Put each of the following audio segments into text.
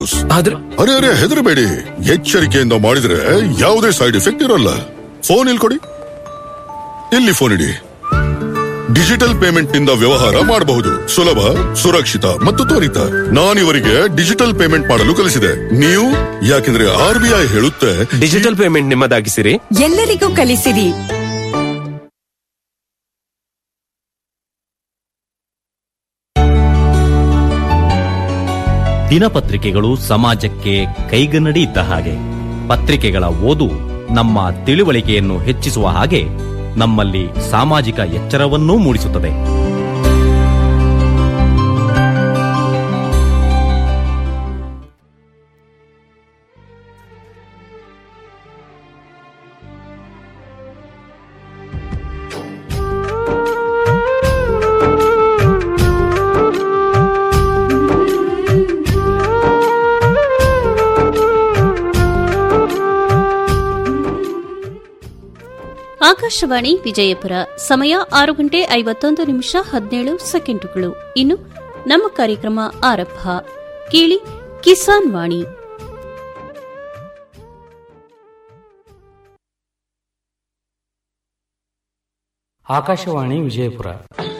Dose ಆದ್ರೆ ಅರೆ ಅರೆ ಹೆದರಬೇಡಿ ಎಚ್ಚರಿಕೆಯಿಂದ ಮಾಡಿದ್ರೆ ಯಾವುದೇ ಸೈಡ್ ಎಫೆಕ್ಟ್ ಇರಲ್ಲ ಫೋನ್ ಇಲ್ಲಿ ಕೊಡಿ ಇಲ್ಲಿ ಫೋನ್ ಇಡಿ ಡಿಜಿಟಲ್ ಪೇಮೆಂಟ್ ನಿಂದ ವ್ಯವಹಾರ ಮಾಡಬಹುದು ಸುಲಭ ಸುರಕ್ಷಿತ ಮತ್ತು ತ್ವರಿತ ನಾನಿವರಿಗೆ ಡಿಜಿಟಲ್ ಪೇಮೆಂಟ್ ಮಾಡಲು ಕಲಿಸಿದೆ ನೀವು ಯಾಕೆಂದ್ರೆ ಆರ್ ಬಿ ಐ ಹೇಳುತ್ತೆ ಡಿಜಿಟಲ್ ಪೇಮೆಂಟ್ ನಿಮ್ಮದಾಗಿಸಿರಿ ಎಲ್ಲರಿಗೂ ಕಲಿಸಿರಿ ದಿನಪತ್ರಿಕೆಗಳು ಸಮಾಜಕ್ಕೆ ಕೈಗನ್ನಡಿ ಇದ್ದ ಹಾಗೆ ಪತ್ರಿಕೆಗಳ ಓದು ನಮ್ಮ ತಿಳುವಳಿಕೆಯನ್ನು ಹೆಚ್ಚಿಸುವ ಹಾಗೆ ನಮ್ಮಲ್ಲಿ ಸಾಮಾಜಿಕ ಎಚ್ಚರವನ್ನೂ ಮೂಡಿಸುತ್ತದೆ ಆಕಾಶವಾಣಿ ವಿಜಯಪುರ ಸಮಯ ಆರು ಗಂಟೆ ಐವತ್ತೊಂದು ನಿಮಿಷ ಹದಿನೇಳು ಸೆಕೆಂಡುಗಳು ಇನ್ನು ನಮ್ಮ ಕಾರ್ಯಕ್ರಮ ಆರಂಭ ಕೇಳಿ ಕಿಸಾನ್ ವಾಣಿ ಆಕಾಶವಾಣಿ ವಿಜಯಪುರ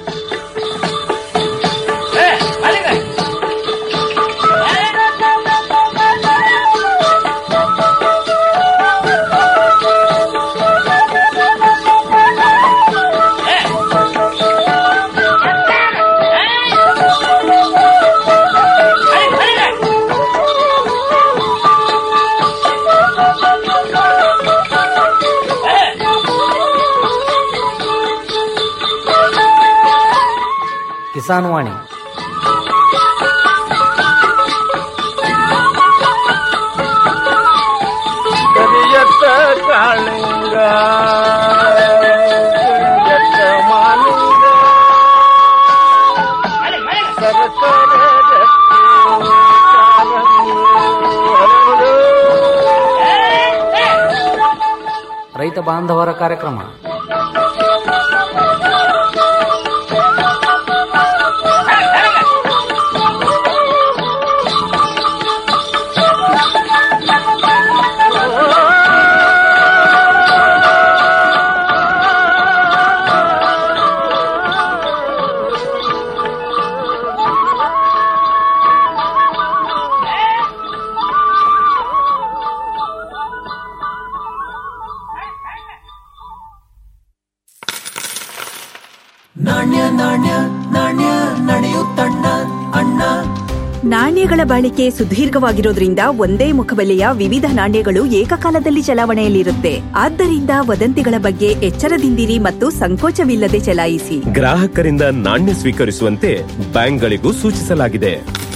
ಕಿಸಾನ್ ವಾಣಿ ಕರಿಯತ್ತ ಕಾಳಿಂಗ ಕರಿಯತ್ತ ಮಾಲಿಂಗ ಸರಸರ ಗಟ್ಟಿ ಕಾಲಂಗಿ ಹರಳು. ರೈತ ಬಾಂಧವರ ಕಾರ್ಯಕ್ರಮ ನಾಣ್ಯಗಳ ಬಾಳಿಕೆ ಸುದೀರ್ಘವಾಗಿರೋದ್ರಿಂದ ಒಂದೇ ಮುಖಬೆಲೆಯ ವಿವಿಧ ನಾಣ್ಯಗಳು ಏಕಕಾಲದಲ್ಲಿ ಚಲಾವಣೆಯಲ್ಲಿರುತ್ತೆ ಆದ್ದರಿಂದ ವದಂತಿಗಳ ಬಗ್ಗೆ ಎಚ್ಚರದಿಂದಿರಿ ಮತ್ತು ಸಂಕೋಚವಿಲ್ಲದೆ ಚಲಾಯಿಸಿ ಗ್ರಾಹಕರಿಂದ ನಾಣ್ಯ ಸ್ವೀಕರಿಸುವಂತೆ ಬ್ಯಾಂಕ್ಗಳಿಗೂ ಸೂಚಿಸಲಾಗಿದೆ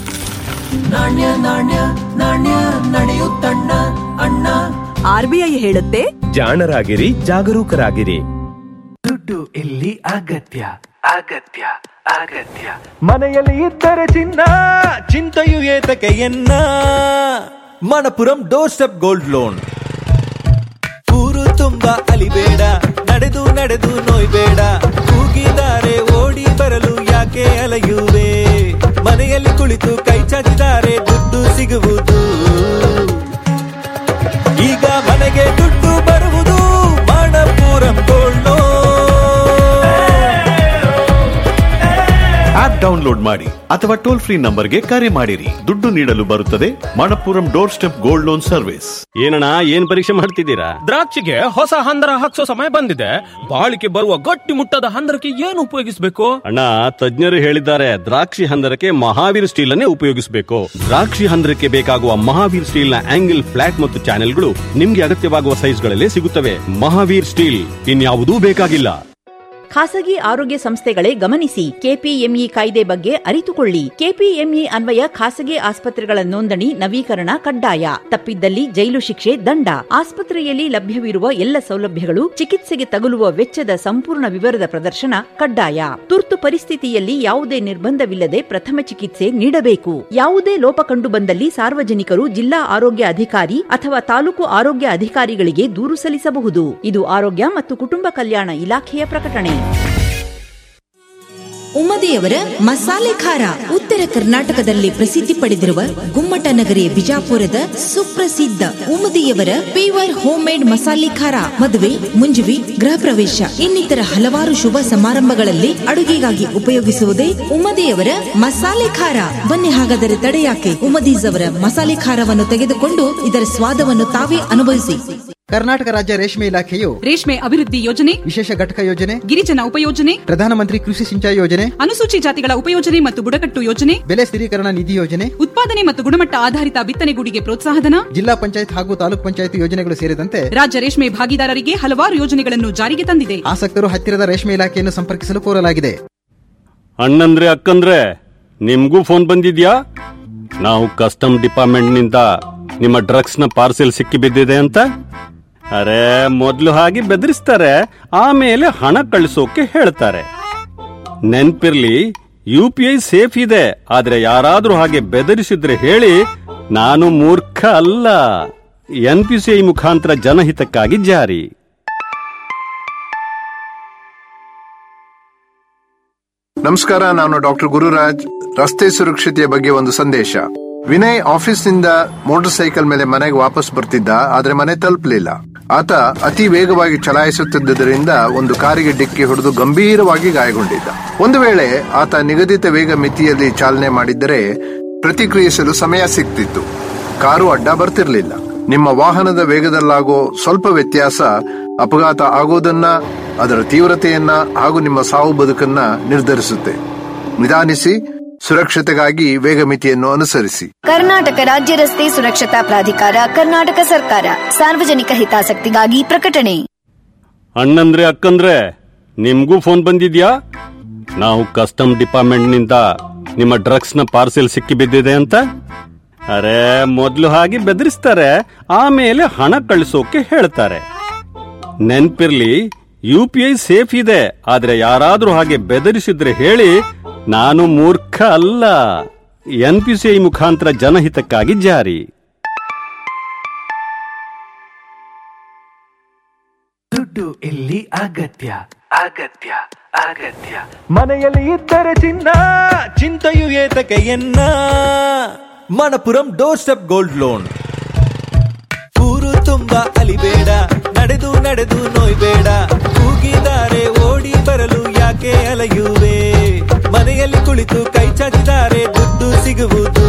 ಆರ್ಬಿಐ ಹೇಳುತ್ತೆ ಜಾಣರಾಗಿರಿ ಜಾಗರೂಕರಾಗಿರಿ ದುಡ್ಡು ಇಲ್ಲಿ ಅಗತ್ಯ ಅಗತ್ಯ ಅಗತ್ಯ ಮನೆಯಲ್ಲಿ ಇದ್ದರೆ ಚಿನ್ನ ಚಿಂತೆಯು ಏತಕ್ಕೆ ಎನ್ನ Manappuram door step gold loan ಊರು ತುಂಬಾ ಅಲಿಬೇಡ ನಡೆದು ನಡೆದು ನೋಯ್ಬೇಡ ಕೂಗಿದ್ದಾರೆ ಓಡಿ ಬರಲು ಯಾಕೆ ಅಲೆಯುವೆ ಮನೆಯಲ್ಲಿ ಕುಳಿತು ಕೈ ಚಾಚಿದ್ದಾರೆ ದುಡ್ಡು ಸಿಗುವುದು ಈಗ ಮನೆಗೆ ದುಡ್ಡು ಬರುವುದು Manappuram gold loan app download ಮಾಡಿ ಅಥವಾ ಟೋಲ್ ಫ್ರೀ ನಂಬರ್ಗೆ ಕರೆ ಮಾಡಿರಿ ದುಡ್ಡು ನೀಡಲು ಬರುತ್ತದೆ Manappuram door step gold loan service ಏನಣ್ಣ ಏನ್ ಪರೀಕ್ಷೆ ಮಾಡ್ತಿದ್ದೀರಾ ದ್ರಾಕ್ಷಿಗೆ ಹೊಸ ಹಂದರ ಹಾಕ್ಸೋ ಸಮಯ ಬಂದಿದೆ ಬಾಳಿಕೆ ಬರುವ ಗಟ್ಟಿ ಮುಟ್ಟದ ಹಂದರಕ್ಕೆ ಏನು ಉಪಯೋಗಿಸಬೇಕು ಅಣ್ಣ ತಜ್ಞರು ಹೇಳಿದ್ದಾರೆ ದ್ರಾಕ್ಷಿ ಹಂದರಕ್ಕೆ ಮಹಾವೀರ್ ಸ್ಟೀಲ್ ಅನ್ನೇ ಉಪಯೋಗಿಸಬೇಕು ದ್ರಾಕ್ಷಿ ಹಂದರಕ್ಕೆ ಬೇಕಾಗುವ ಮಹಾವೀರ್ ಸ್ಟೀಲ್ ನ ಆಂಗಲ್ ಫ್ಲಾಟ್ ಮತ್ತು ಚಾನೆಲ್ಗಳು ನಿಮ್ಗೆ ಅಗತ್ಯವಾಗುವ ಸೈಜ್ಗಳಲ್ಲಿ ಸಿಗುತ್ತವೆ ಮಹಾವೀರ್ ಸ್ಟೀಲ್ ಇನ್ಯಾವುದೂ ಬೇಕಾಗಿಲ್ಲ ಖಾಸಗಿ ಆರೋಗ್ಯ ಸಂಸ್ಥೆಗಳೇ ಗಮನಿಸಿ ಕೆಪಿಎಂಇ ಕಾಯ್ದೆ ಬಗ್ಗೆ ಅರಿತುಕೊಳ್ಳಿ ಕೆಪಿಎಂಇ ಅನ್ವಯ ಖಾಸಗಿ ಆಸ್ಪತ್ರೆಗಳ ನೋಂದಣಿ ನವೀಕರಣ ಕಡ್ಡಾಯ ತಪ್ಪಿದ್ದಲ್ಲಿ ಜೈಲು ಶಿಕ್ಷೆ ದಂಡ ಆಸ್ಪತ್ರೆಯಲ್ಲಿ ಲಭ್ಯವಿರುವ ಎಲ್ಲ ಸೌಲಭ್ಯಗಳು ಚಿಕಿತ್ಸೆಗೆ ತಗುಲುವ ವೆಚ್ಚದ ಸಂಪೂರ್ಣ ವಿವರದ ಪ್ರದರ್ಶನ ಕಡ್ಡಾಯ ತುರ್ತು ಪರಿಸ್ಥಿತಿಯಲ್ಲಿ ಯಾವುದೇ ನಿರ್ಬಂಧವಿಲ್ಲದೆ ಪ್ರಥಮ ಚಿಕಿತ್ಸೆ ನೀಡಬೇಕು ಯಾವುದೇ ಲೋಪ ಕಂಡು ಬಂದಲ್ಲಿ ಸಾರ್ವಜನಿಕರು ಜಿಲ್ಲಾ ಆರೋಗ್ಯ ಅಧಿಕಾರಿ ಅಥವಾ ತಾಲೂಕು ಆರೋಗ್ಯ ಅಧಿಕಾರಿಗಳಿಗೆ ದೂರು ಸಲ್ಲಿಸಬಹುದು ಇದು ಆರೋಗ್ಯ ಮತ್ತು ಕುಟುಂಬ ಕಲ್ಯಾಣ ಇಲಾಖೆಯ ಪ್ರಕಟಣೆ ಉಮ್ಮದಿಯವರ ಮಸಾಲೆ ಖಾರ ಉತ್ತರ ಕರ್ನಾಟಕದಲ್ಲಿ ಪ್ರಸಿದ್ಧಿ ಪಡೆದಿರುವ ಗುಮ್ಮಟ ನಗರಿ ಬಿಜಾಪುರದ ಸುಪ್ರಸಿದ್ಧ ಉಮ್ಮದಿಯವರ ಪೇವರ್ ಹೋಮ್ ಮೇಡ್ ಮಸಾಲೆ ಖಾರ ಮದುವೆ ಮುಂಜುವಿ ಗೃಹ ಪ್ರವೇಶ ಇನ್ನಿತರ ಹಲವಾರು ಶುಭ ಸಮಾರಂಭಗಳಲ್ಲಿ ಅಡುಗೆಗಾಗಿ ಉಪಯೋಗಿಸುವುದೇ ಉಮ್ಮದಿಯವರ ಮಸಾಲೆ ಖಾರ ಬನ್ನಿ ಹಾಗಾದರೆ ತಡೆಯಾಕೆ ಉಮ್ಮದೀಸ್ ಅವರ ಮಸಾಲೆ ಖಾರವನ್ನು ತೆಗೆದುಕೊಂಡು ಇದರ ಸ್ವಾದವನ್ನು ತಾವೇ ಅನುಭವಿಸಿ ಕರ್ನಾಟಕ ರಾಜ್ಯ ರೇಷ್ಮೆ ಇಲಾಖೆಯು ರೇಷ್ಮೆ ಅಭಿವೃದ್ಧಿ ಯೋಜನೆ ವಿಶೇಷ ಘಟಕ ಯೋಜನೆ ಗಿರಿಜನ ಉಪಯೋಜನೆ ಪ್ರಧಾನಮಂತ್ರಿ ಕೃಷಿ ಸಿಂಚಾಯಿ ಯೋಜನೆ ಅನುಸೂಚಿ ಜಾತಿಗಳ ಉಪಯೋಜನೆ ಮತ್ತು ಬುಡಕಟ್ಟು ಯೋಜನೆ ಬೆಲೆ ಸ್ಥಿರೀಕರಣ ನಿಧಿ ಯೋಜನೆ ಉತ್ಪಾದನೆ ಮತ್ತು ಗುಣಮಟ್ಟ ಆಧಾರಿತ ಬಿತ್ತನೆಗೂಡಿಗೆ ಪ್ರೋತ್ಸಾಹಧನ ಜಿಲ್ಲಾ ಪಂಚಾಯತ್ ಹಾಗೂ ತಾಲೂಕ್ ಪಂಚಾಯತ್ ಯೋಜನೆಗಳು ಸೇರಿದಂತೆ ರಾಜ್ಯ ರೇಷ್ಮೆ ಭಾಗಿದಾರರಿಗೆ ಹಲವಾರು ಯೋಜನೆಗಳನ್ನು ಜಾರಿಗೆ ತಂದಿದೆ ಆಸಕ್ತರು ಹತ್ತಿರದ ರೇಷ್ಮೆ ಇಲಾಖೆಯನ್ನು ಸಂಪರ್ಕಿಸಲು ಕೋರಲಾಗಿದೆ ಅಣ್ಣಂದ್ರೆ ಅಕ್ಕಂದ್ರೆ ನಿಮ್ಗೂ ಫೋನ್ ಬಂದಿದ್ಯಾ ನಾವು ಕಸ್ಟಮ್ ಡಿಪಾರ್ಟ್ಮೆಂಟ್ ನಿಂದ ನಿಮ್ಮ ಡ್ರಗ್ಸ್ ನ ಪಾರ್ಸೆಲ್ ಸಿಕ್ಕಿ ಬಿದ್ದಿದೆ ಅಂತ ಅರೆ ಮೊದ್ಲು ಹಾಗೆ ಬೆದರಿಸ್ತಾರೆ ಆಮೇಲೆ ಹಣ ಕಳಿಸೋಕೆ ಹೇಳ್ತಾರೆ ನೆನ್ಪಿರ್ಲಿ ಯು ಪಿ ಐ ಸೇಫ್ ಇದೆ ಆದ್ರೆ ಯಾರಾದ್ರೂ ಹಾಗೆ ಬೆದರಿಸಿದ್ರೆ ಹೇಳಿ ನಾನು ಮೂರ್ಖ ಅಲ್ಲ ಎನ್ ಪಿ ಸಿ ಐ ಮುಖಾಂತರ ಜನಹಿತಕ್ಕಾಗಿ ಜಾರಿ ನಮಸ್ಕಾರ ನಾನು ಡಾಕ್ಟರ್ ಗುರುರಾಜ್ ರಸ್ತೆ ಸುರಕ್ಷತೆಯ ಬಗ್ಗೆ ಒಂದು ಸಂದೇಶ ವಿನಯ್ ಆಫೀಸ್ನಿಂದ ಮೋಟಾರ್ ಸೈಕಲ್ ಮೇಲೆ ಮನೆಗೆ ವಾಪಸ್ ಬರ್ತಿದ್ದ ಆದ್ರೆ ಮನೆ ತಲುಪಲಿಲ್ಲ ಆತ ಅತಿ ವೇಗವಾಗಿ ಚಲಾಯಿಸುತ್ತಿದ್ದರಿಂದ ಒಂದು ಕಾರಿಗೆ ಡಿಕ್ಕಿ ಹೊಡೆದು ಗಂಭೀರವಾಗಿ ಗಾಯಗೊಂಡಿದ್ದ ಒಂದು ವೇಳೆ ಆತ ನಿಗದಿತ ವೇಗ ಮಿತಿಯಲ್ಲಿ ಚಾಲನೆ ಮಾಡಿದ್ದರೆ ಪ್ರತಿಕ್ರಿಯಿಸಲು ಸಮಯ ಸಿಗ್ತಿತ್ತು ಕಾರು ಅಡ್ಡ ಬರ್ತಿರ್ಲಿಲ್ಲ ನಿಮ್ಮ ವಾಹನದ ವೇಗದಲ್ಲಾಗೋ ಸ್ವಲ್ಪ ವ್ಯತ್ಯಾಸ ಅಪಘಾತ ಆಗೋದನ್ನ ಅದರ ತೀವ್ರತೆಯನ್ನ ಹಾಗೂ ನಿಮ್ಮ ಸಾವು ಬದುಕನ್ನ ನಿರ್ಧರಿಸುತ್ತೆ ನಿಧಾನಿಸಿ ಸುರಕ್ಷತೆಗಾಗಿ ವೇಗ ಮಿತಿಯನ್ನು ಅನುಸರಿಸಿ ಕರ್ನಾಟಕ ರಾಜ್ಯ ರಸ್ತೆ ಸುರಕ್ಷತಾ ಪ್ರಾಧಿಕಾರ ಕರ್ನಾಟಕ ಸರ್ಕಾರ ಸಾರ್ವಜನಿಕ ಹಿತಾಸಕ್ತಿಗಾಗಿ ಪ್ರಕಟಣೆ ಅಣ್ಣಂದ್ರೆ ಅಕ್ಕಂದ್ರೆ ನಿಮ್ಗೂ ಫೋನ್ ಬಂದಿದ್ಯಾ ನಾವು ಕಸ್ಟಮ್ ಡಿಪಾರ್ಟ್ಮೆಂಟ್ ನಿಂದ ನಿಮ್ಮ ಡ್ರಗ್ಸ್ ನ ಪಾರ್ಸೆಲ್ ಸಿಕ್ಕಿ ಬಿದ್ದಿದೆ ಅಂತ ಅರೆ ಮೊದ್ಲು ಹಾಗೆ ಬೆದರಿಸ್ತಾರೆ ಆಮೇಲೆ ಹಣ ಕಳಿಸೋಕೆ ಹೇಳ್ತಾರೆ ನೆನ್ಪಿರ್ಲಿ ಯು ಪಿ ಐ ಸೇಫ್ ಇದೆ ಆದ್ರೆ ಯಾರಾದ್ರೂ ಹಾಗೆ ಬೆದರಿಸಿದ್ರೆ ಹೇಳಿ ನಾನು ಮೂರ್ಖ ಅಲ್ಲ ಎನ್ ಪಿ ಸಿ ಐ ಮುಖಾಂತರ ಜನಹಿತಕ್ಕಾಗಿ ಜಾರಿ ದುಡ್ಡು ಇಲ್ಲಿ ಅಗತ್ಯ ಅಗತ್ಯ ಅಗತ್ಯ ಮನೆಯಲ್ಲಿ ಇದ್ದರೆ ಚಿನ್ನ ಚಿಂತೆಯು ಏತಕ್ಕೆ ಎನ್ನ Manappuram door step gold loan ಊರು ತುಂಬಾ ಅಲಿಬೇಡ ನಡೆದು ನಡೆದು ನೋಯ್ಬೇಡ ಕೂಗಿದ್ದಾರೆ ಓಡಿ ಬರಲು ಯಾಕೆ ಅಲೆಯುವೆ ಮನೆಯಲ್ಲಿ ಕುಳಿತು ಕೈ ಚಾಚಿದ್ದಾರೆ ದುಡ್ಡು ಸಿಗುವುದು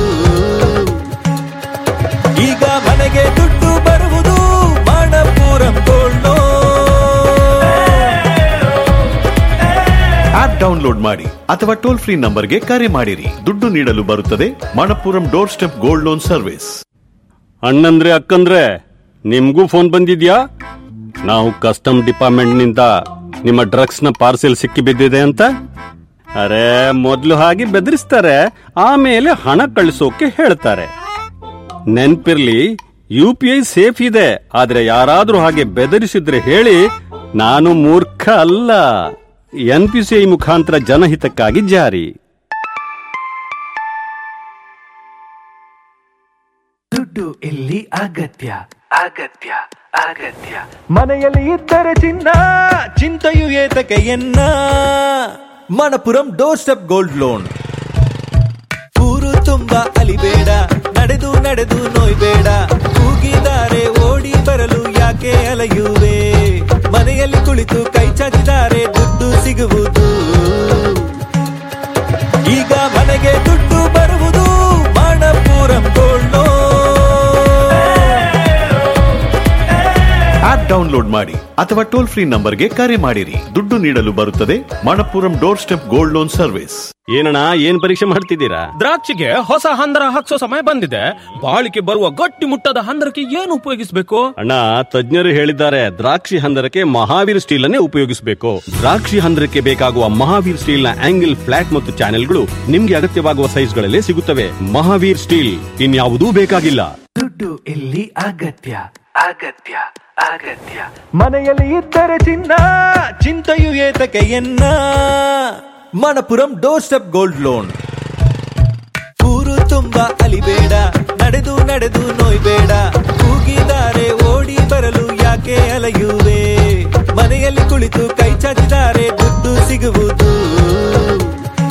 ಈಗ ಮನೆಗೆ ದುಡ್ಡು ಬರುವುದು ಮಣಪುರಂ ಗೋಲ್ಡ್ ಆಪ್ ಡೌನ್ಲೋಡ್ ಮಾಡಿ ಅಥವಾ ಟೋಲ್ ಫ್ರೀ ನಂಬರ್ಗೆ ಕರೆ ಮಾಡಿರಿ ದುಡ್ಡು ನೀಡಲು ಬರುತ್ತದೆ Manappuram door step gold loan service ಅಣ್ಣಂದ್ರೆ ಅಕ್ಕಂದ್ರೆ ನಿಮ್ಗೂ ಫೋನ್ ಬಂದಿದ್ಯಾ ನಾವು ಕಸ್ಟಮ್ ಡಿಪಾರ್ಟ್ಮೆಂಟ್ ನಿಂದ ನಿಮ್ಮ ಡ್ರಗ್ಸ್ ನ ಪಾರ್ಸೆಲ್ ಸಿಕ್ಕಿ ಬಿದ್ದಿದೆ ಅಂತ ಅರೆ ಮೊದ್ಲು ಹಾಗೆ ಬೆದರಿಸ್ತಾರೆ ಆಮೇಲೆ ಹಣ ಕಳಿಸೋಕೆ ಹೇಳ್ತಾರೆ ನೆನ್ಪಿರ್ಲಿ ಯು ಪಿ ಐ ಸೇಫ್ ಇದೆ ಆದ್ರೆ ಯಾರಾದ್ರೂ ಹಾಗೆ ಬೆದರಿಸಿದ್ರೆ ಹೇಳಿ ನಾನು ಮೂರ್ಖ ಅಲ್ಲ ಎನ್ ಪಿ ಸಿ ಐ ಮುಖಾಂತರ ಜನಹಿತಕ್ಕಾಗಿ ಜಾರಿ ದುಡ್ಡು ಇಲ್ಲಿ ಅಗತ್ಯ ಅಗತ್ಯ ಅಗತ್ಯ ಮನೆಯಲ್ಲಿ ಇದ್ದರೆ ಚಿನ್ನ ಚಿಂತೆಯು ಏತಕ್ಕೆ ಎನ್ನ Manappuram door step gold loan ಊರು ತುಂಬಾ ಅಲಿಬೇಡ ನಡೆದು ನಡೆದು ನೋಯ್ಬೇಡ ಕೂಗಿದ್ದಾರೆ ಓಡಿ ಬರಲು ಯಾಕೆ ಅಲೆಯುವೆ ಮನೆಯಲ್ಲಿ ಕುಳಿತು ಕೈ ಚಾಚಿದ್ದಾರೆ ದುಡ್ಡು ಸಿಗುವುದು ಈಗ ಮನೆಗೆ ದುಡ್ಡು ಬರುವುದು ಮಣಪುರಂ ಗೋಲ್ಡ್ ಆಪ್ ಡೌನ್ಲೋಡ್ ಮಾಡಿ ಅಥವಾ ಟೋಲ್ ಫ್ರೀ ನಂಬರ್ಗೆ ಕರೆ ಮಾಡಿರಿ ದುಡ್ಡು ನೀಡಲು ಬರುತ್ತದೆ Manappuram door step gold loan service ಏನಣ್ಣ ಏನ್ ಪರೀಕ್ಷೆ ಮಾಡ್ತಿದ್ದೀರಾ ದ್ರಾಕ್ಷಿಗೆ ಹೊಸ ಹಂದರ ಹಾಕ್ಸೋ ಸಮಯ ಬಂದಿದೆ ಬಾಳಿಕೆ ಬರುವ ಗಟ್ಟಿ ಮುಟ್ಟದ ಹಂದರಕ್ಕೆ ಏನು ಉಪಯೋಗಿಸಬೇಕು ಅಣ್ಣ ತಜ್ಞರು ಹೇಳಿದ್ದಾರೆ ದ್ರಾಕ್ಷಿ ಹಂದರಕ್ಕೆ ಮಹಾವೀರ್ ಸ್ಟೀಲ್ ಅನ್ನೇ ಉಪಯೋಗಿಸಬೇಕು ದ್ರಾಕ್ಷಿ ಹಂದರಕ್ಕೆ ಬೇಕಾಗುವ ಮಹಾವೀರ್ ಸ್ಟೀಲ್ ನ ಆಂಗಲ್ ಫ್ಲಾಟ್ ಮತ್ತು ಚಾನೆಲ್ಗಳು ನಿಮ್ಗೆ ಅಗತ್ಯವಾಗುವ ಸೈಜ್ಗಳಲ್ಲಿ ಸಿಗುತ್ತವೆ ಮಹಾವೀರ್ ಸ್ಟೀಲ್ ಇನ್ಯಾವುದೂ ಬೇಕಾಗಿಲ್ಲ ದುಡ್ಡು ಇಲ್ಲಿ ಅಗತ್ಯ ಅಗತ್ಯ ಅಗತ್ಯ ಮನೆಯಲ್ಲಿ ಇದ್ದರೆ ಚಿನ್ನ ಚಿಂತೆಯು ಏತಕ್ಕೆ ಎನ್ನ Manappuram door step gold loan ಊರು ತುಂಬಾ ಅಲಿಬೇಡ ನಡೆದು ನಡೆದು ನೋಯ್ಬೇಡ ಕೂಗಿದ್ದಾರೆ ಓಡಿ ಬರಲು ಯಾಕೆ ಅಲೆಯುವೆ ಮನೆಯಲ್ಲಿ ಕುಳಿತು ಕೈ ಚಾಚಿದ್ದಾರೆ ದುಡ್ಡು ಸಿಗುವುದು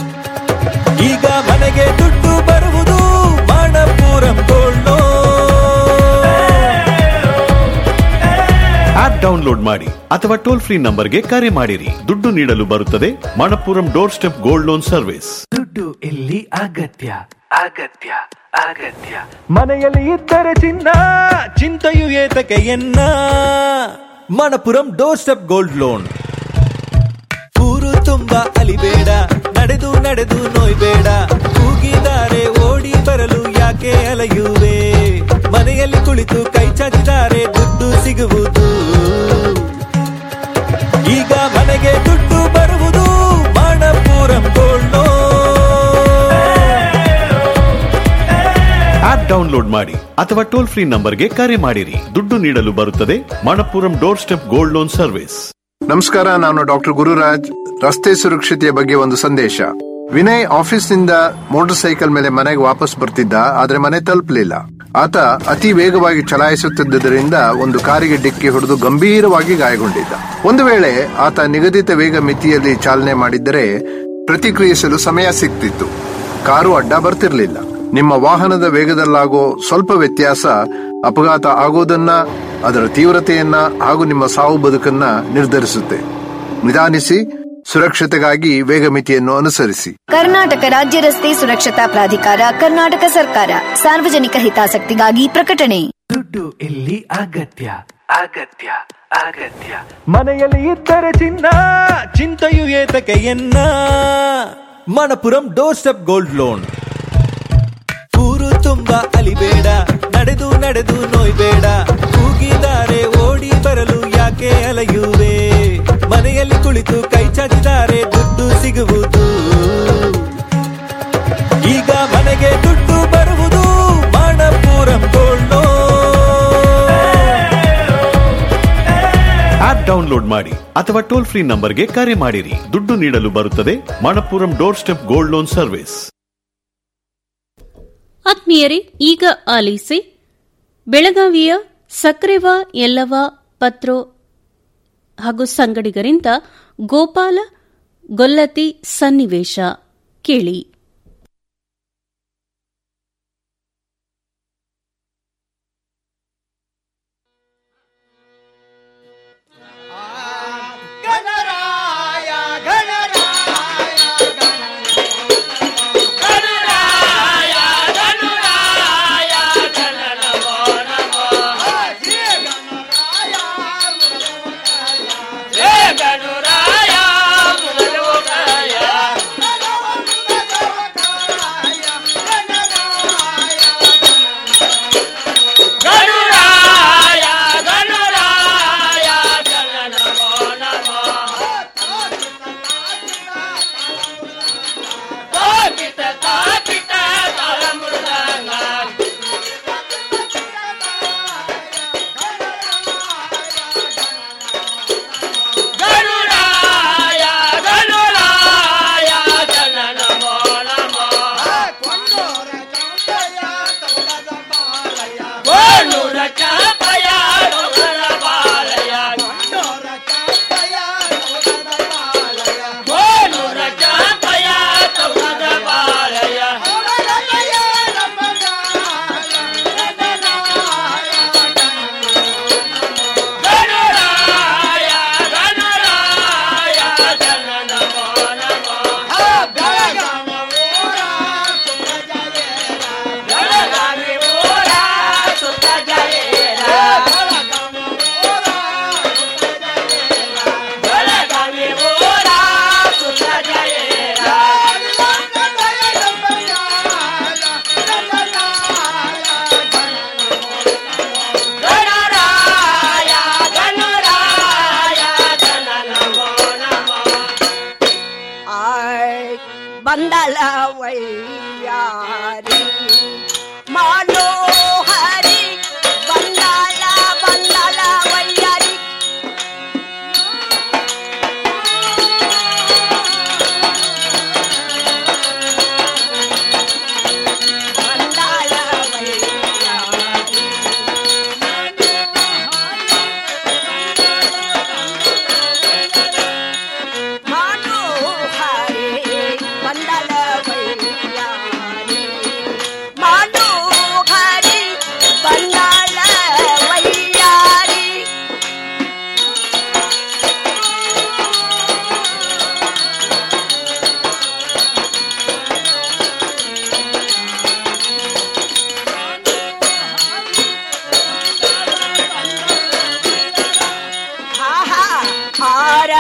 ಡೌನ್ಲೋಡ್ ಮಾಡಿ ಅಥವಾ ಟೋಲ್ ಫ್ರೀ ನಂಬರ್ಗೆ ಕರೆ ಮಾಡಿರಿ ದುಡ್ಡು ನೀಡಲು ಬರುತ್ತದೆ Manappuram door step gold loan service ದುಡ್ಡು ಇಲ್ಲಿ ಅಗತ್ಯ ಅಗತ್ಯ ಅಗತ್ಯ ಮನೆಯಲ್ಲಿ ಇದ್ದರೆ ಚಿನ್ನ ಚಿಂತೆಯು ಏತಕ್ಕೆ ಎನ್ನ Manappuram door step gold loan ಊರು ತುಂಬ ಅಲಿಬೇಡ ನಡೆದು ನಡೆದು ನೋಯ್ಬೇಡ ಕೂಗಿದ್ದಾರೆ ಓಡಿ ಬರಲು ಯಾಕೆ ಅಲೆಯುವೆ ಮನೆಯಲ್ಲಿ ಕುಳಿತು ಕೈ ಚಾಚಿದ್ದಾರೆ ದುಡ್ಡು ಸಿಗುವುದು ಈಗ ಮನೆಗೆ ದುಡ್ಡು ಬರುವುದು Manappuram gold loan app download ಮಾಡಿ ಅಥವಾ ಟೋಲ್ ಫ್ರೀ ನಂಬರ್ಗೆ ಕರೆ ಮಾಡಿರಿ ದುಡ್ಡು ನೀಡಲು ಬರುತ್ತದೆ Manappuram door step gold loan service ನಮಸ್ಕಾರ ನಾನು ಡಾಕ್ಟರ್ ಗುರುರಾಜ್ ರಸ್ತೆ ಸುರಕ್ಷತೆಯ ಬಗ್ಗೆ ಒಂದು ಸಂದೇಶ ವಿನಯ್ ಆಫೀಸ್ನಿಂದ ಮೋಟಾರ್ ಸೈಕಲ್ ಮೇಲೆ ಮನೆಗೆ ವಾಪಸ್ ಬರ್ತಿದ್ದ ಆದ್ರೆ ಮನೆ ತಲುಪಲಿಲ್ಲ ಆತ ಅತಿ ವೇಗವಾಗಿ ಚಲಾಯಿಸುತ್ತಿದ್ದರಿಂದ ಒಂದು ಕಾರಿಗೆ ಡಿಕ್ಕಿ ಹೊಡೆದು ಗಂಭೀರವಾಗಿ ಗಾಯಗೊಂಡಿದ್ದ ಒಂದು ವೇಳೆ ಆತ ನಿಗದಿತ ವೇಗ ಮಿತಿಯಲ್ಲಿ ಚಾಲನೆ ಮಾಡಿದ್ದರೆ ಪ್ರತಿಕ್ರಿಯಿಸಲು ಸಮಯ ಸಿಗ್ತಿತ್ತು ಕಾರು ಅಡ್ಡ ಬರ್ತಿರ್ಲಿಲ್ಲ ನಿಮ್ಮ ವಾಹನದ ವೇಗದಲ್ಲಾಗೋ ಸ್ವಲ್ಪ ವ್ಯತ್ಯಾಸ ಅಪಘಾತ ಆಗೋದನ್ನ ಅದರ ತೀವ್ರತೆಯನ್ನ ಹಾಗೂ ನಿಮ್ಮ ಸಾವು ಬದುಕನ್ನ ನಿರ್ಧರಿಸುತ್ತೆ ನಿಧಾನಿಸಿ ಸುರಕ್ಷತೆಗಾಗಿ ವೇಗ ಮಿತಿಯನ್ನು ಅನುಸರಿಸಿ ಕರ್ನಾಟಕ ರಾಜ್ಯ ರಸ್ತೆ ಸುರಕ್ಷತಾ ಪ್ರಾಧಿಕಾರ ಕರ್ನಾಟಕ ಸರ್ಕಾರ ಸಾರ್ವಜನಿಕ ಹಿತಾಸಕ್ತಿಗಾಗಿ ಪ್ರಕಟಣೆ ದುಡ್ಡು ಇಲ್ಲಿ ಅಗತ್ಯ ಅಗತ್ಯ ಅಗತ್ಯ ಮನೆಯಲ್ಲಿ ಇದ್ದರೆ ಚಿನ್ನ ಚಿಂತೆಯು ಏತಕ್ಕೆ ಎನ್ನ Manappuram door step gold loan ಊರು ತುಂಬ ಅಲಿಬೇಡ ನಡೆದು ನಡೆದು ನೋಯ್ಬೇಡ ಕೂಗಿದ್ದಾರೆ ಓಡಿ ಬರಲು ಯಾಕೆ ಅಲೆಯುವೆ ಮನೆಯಲ್ಲಿ ಕುಳಿತು ಕೈ ಚಾಚಿದ್ದಾರೆ ದುಡ್ಡು ಸಿಗುವುದು ಈಗ ಮನೆಗೆ ದುಡ್ಡು ಬರುವುದು ಮಣಪುರಂ ಗೋಲ್ಡ್ ಆಪ್ ಡೌನ್ಲೋಡ್ ಮಾಡಿ ಅಥವಾ ಟೋಲ್ ಫ್ರೀ ನಂಬರ್ಗೆ ಕರೆ ಮಾಡಿರಿ ದುಡ್ಡು ನೀಡಲು ಬರುತ್ತದೆ Manappuram door step gold loan service ಆತ್ಮೀಯರೇ ಈಗ ಆಲಿಸಿ ಬೆಳಗಾವಿಯ ಸಕ್ರೆವ ಯಲ್ಲವ ಪತ್ರೋ ಹಾಗೂ ಸಂಗಡಿಗರಿಂದ ಗೋಪಾಲ ಗೊಲ್ಲತಿ ಸನ್ನಿವೇಶ ಕೇಳಿ ಗಣರಾಯ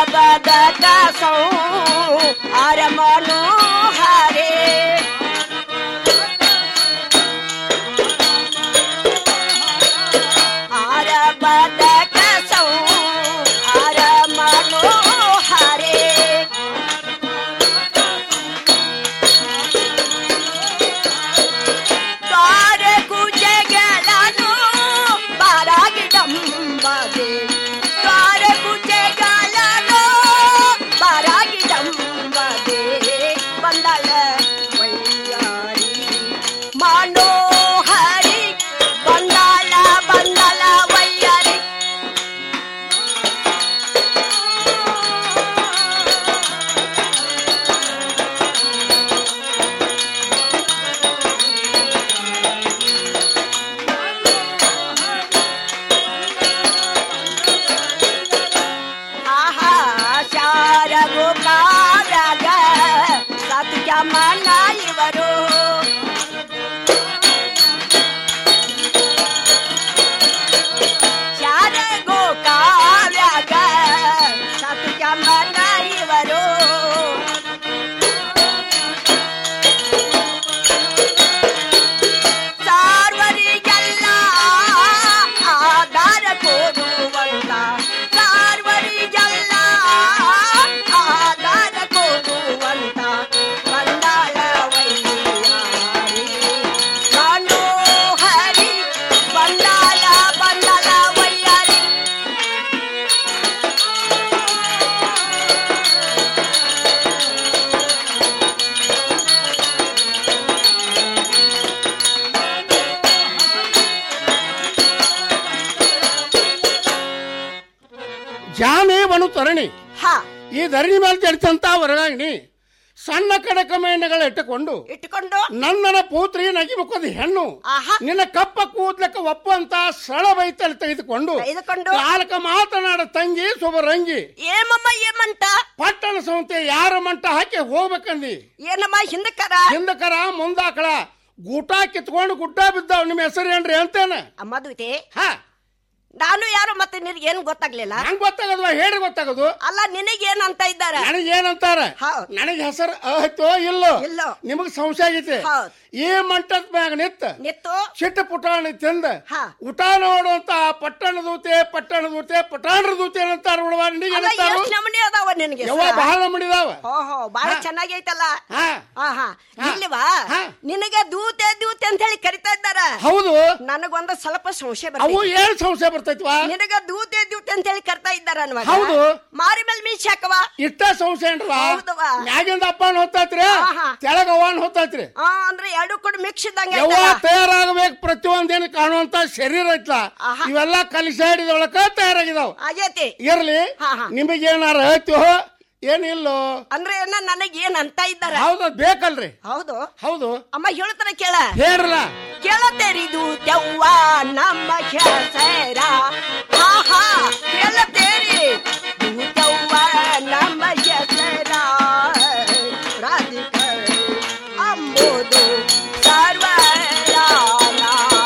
ಬದಕ ಸೌ ಅರಮನು ಹರೇ ಆರಬದಕ ಸೌ ಅರಮನು ಹರೇ ದ್ವಾರ ಕುಜೆಗಳನ್ನು ಬಾರಾಗಿಡಂಬದೆ ದ್ವಾರ ಕುಜೆಗಳನ್ನು ಬಾರಾಗಿಡಂಬದೆ ಬಂದಳ ವೈಯಾರಿ ಮನೋಹರಿ ಬಂದಳ ಬಂದಳ ವೈಯಾರಿ ಆಹಾ ಶಾರಗು ಕಾವ್ಯಾಗ ಸತ್ಯ ಮನ ಇವರು ಶಾರಗು ಕಾವ್ಯಾಗ ಸತ್ಯ ಮನ ಇವರು ಸಾರ್ವರಿಗೆಲ್ಲ ಆಧಾರ ಕೊಡುವಂತ ಸಾರ್ವರಿಗೆಲ್ಲ ಆಧಾರ ಕೊಡುವಂತ ಬಂದಾಳ ವೈಯಾರಿ ಮನೋಹರಿ ಬಂದಾಳ ಬಂದಾಳ ವೈಯಾರಿ ಜಾನೆ ಬನು ತರಣಿ ಹಾ ಈ ಧರಣಿ ಮೇಲೆ ತೆಡ್ತಂತ ವರಗಾಗಿನಿ ಸಣ್ಣ ಕಡಕ ಮೇಣಗಳ ಇಟ್ಟುಕೊಂಡು ಇಟ್ಟುಕೊಂಡು ನನ್ನನ ಪೂತ್ರಿ ನಗಿ ಮುಖದ ಹೆಣ್ಣು ನಿನ್ನ ಕಪ್ಪ ಕೂದ್ಲಕ್ಕ ಒಪ್ಪಂತ ಸಳ ಬೈತಲ್ಲಿ ತೆಗೆದುಕೊಂಡು ತೆಗೆದುಕೊಂಡು ನಾಲ್ಕ ಮಾತನಾಡ ತಂಗಿ ಶುಭರಂಗಿ ಏಮಮ್ಮ ಏಮಂತ ಪಟ್ಟಣ ಸಂತೆ ಯಾರ ಮಂಟ ಹಾಕಿ ಹೋಗ್ಬೇಕಂದಿ ಏನಮ್ಮ ಹಿಂದಕ್ಕರ ಹಿಂದಕರ ಮುಂದಾಕಳ ಗೂಟ ಕಿತ್ಕೊಂಡು ಗುಡ್ಡ ಬಿದ್ದಾವ್ ನಿಮ್ಮ ಹೆಸರು ಏನ್ರಿ ಅಂತೇನ ಮದುವೆ ಹಾ ನಾನು ಯಾರು ಮತ್ತೆ ನಿನಗೆ ಏನು ಗೊತ್ತಾಗ್ಲಿಲ್ಲ ನಂಗ್ ಗೊತ್ತಾಗದ್ವ ಹೇಳಿ ಗೊತ್ತಾಗದು ಅಲ್ಲ ನಿನಗೇನ್ ಅಂತ ಇದ್ದಾರೆ ನನಗೆ ಏನಂತಾರ ನನಗೆ ಹೆಸರು ಆಯ್ತೋ ಇಲ್ಲೋ ಇಲ್ಲೋ ನಿಮಗ್ ಸಂಶಯ ಆಗೈತಿ ಈ ಮಂಟದ ಮ್ಯಾಗ ನಿತ್ತ ನಿತ್ತು ಚಿಟ್ಟ ಪುಟಾಣಿ ತಿಂದ ಊಟ ನೋಡುವಂತ ಪಟ್ಟಣ ದೂತೆ ಪಟ್ಟಣ ದೂತೆ ಪಟಾಣರ ದೂತೆ ಅಂತಾರ ನೋಡುವ ನಿನಗೆ ಅಲ್ಲ ಏನಂತಾರು ಎಷ್ಟ್ ನಮೂನಿ ಅದಾವ ನಿನಗೆ ಯವ್ವ ಬಹಳ ನಮಡಿದಾವ ಓಹೋ ಬಹಳ ಚೆನ್ನಾಗೈತಲ್ಲ ಹಾ. ಆಹಾ ಇಲ್ಲಿವಾ ನಿನಗೆ ದೂತೆ ದೂತೆ ಅಂತ ಹೇಳಿ ಕರಿತಾ ಇದ್ದಾರ ಹೌದು ನನಗೊಂದು ಸ್ವಲ್ಪ ಸಂಶಯ ಅವು ಬರ್ತೈತಿ ಏನ್ ಸಂಶಯ ಬರ್ತೈತ್ವಾ ನಿನಗ ದೂತೆ ದೂತೆ ಅಂತ ಹೇಳಿ ಕರ್ತಾ ಇದ್ದಾರ ಅನ್ವಾಗ ಹೌದು. ಮಾರಿ ಮೇಲೆ ಮೀಸಿ ಹಾಕವ ಇಷ್ಟ ಸಂಶಯ ಏನ್ರವ ಹೌದವ್ವ. ಮ್ಯಾಗಿಂದ ಅಪ್ಪನ ಹೊತ್ತೈತ್ರಿ ಆಹಾ. ತೆಳಗ ಅವನ್ ಹೊತ್ತೈತ್ರಿ ಆ ಅಂದ್ರೆ ಎರಡು ಕೂಡ ಮಿಕ್ಸ್ ಇದ್ದಂಗೆ ಯವ್ವ ಐತಲ್ಲ. ತಯಾರಾಗಬೇಕು ಪ್ರತಿಯೊಂದೇನು ಕಾಣುವಂತ ಶರೀರ ಐತ್ಲ ಇವೆಲ್ಲ ಕಲಿಸಾಡಿದೊಳಕ ತಯಾರಾಗಿದಾವ್ ಆಗೈತಿ ಇರ್ಲಿ ನಿಮಗೇನಾರ ಹೇಳ್ತೀವೋ ಏನಿಲ್ಲೋ ಅಂದ್ರೆ ಏನ ನನಗೆ ಏನ್ ಅಂತ ಇದ್ದಾರ ಹೌದು ಬೇಕಲ್ರಿ ಹೌದು ಹೌದು ಅಮ್ಮ ಹೇಳ್ತಾರ ಕೇಳ ಹೇಳ್ರಲ್ಲ ಕೇಳತೇರಿದು ದೆವ್ವ ನಮ್ಮ ಹೆಸರ ಆಹಾ ಕೇಳತೇರಿ ದೆವ್ವ ನಮ್ಮ ಹೆಸರ ರಾಧಿಕ ಅಂಬುದು ಸರ್ವರಾನ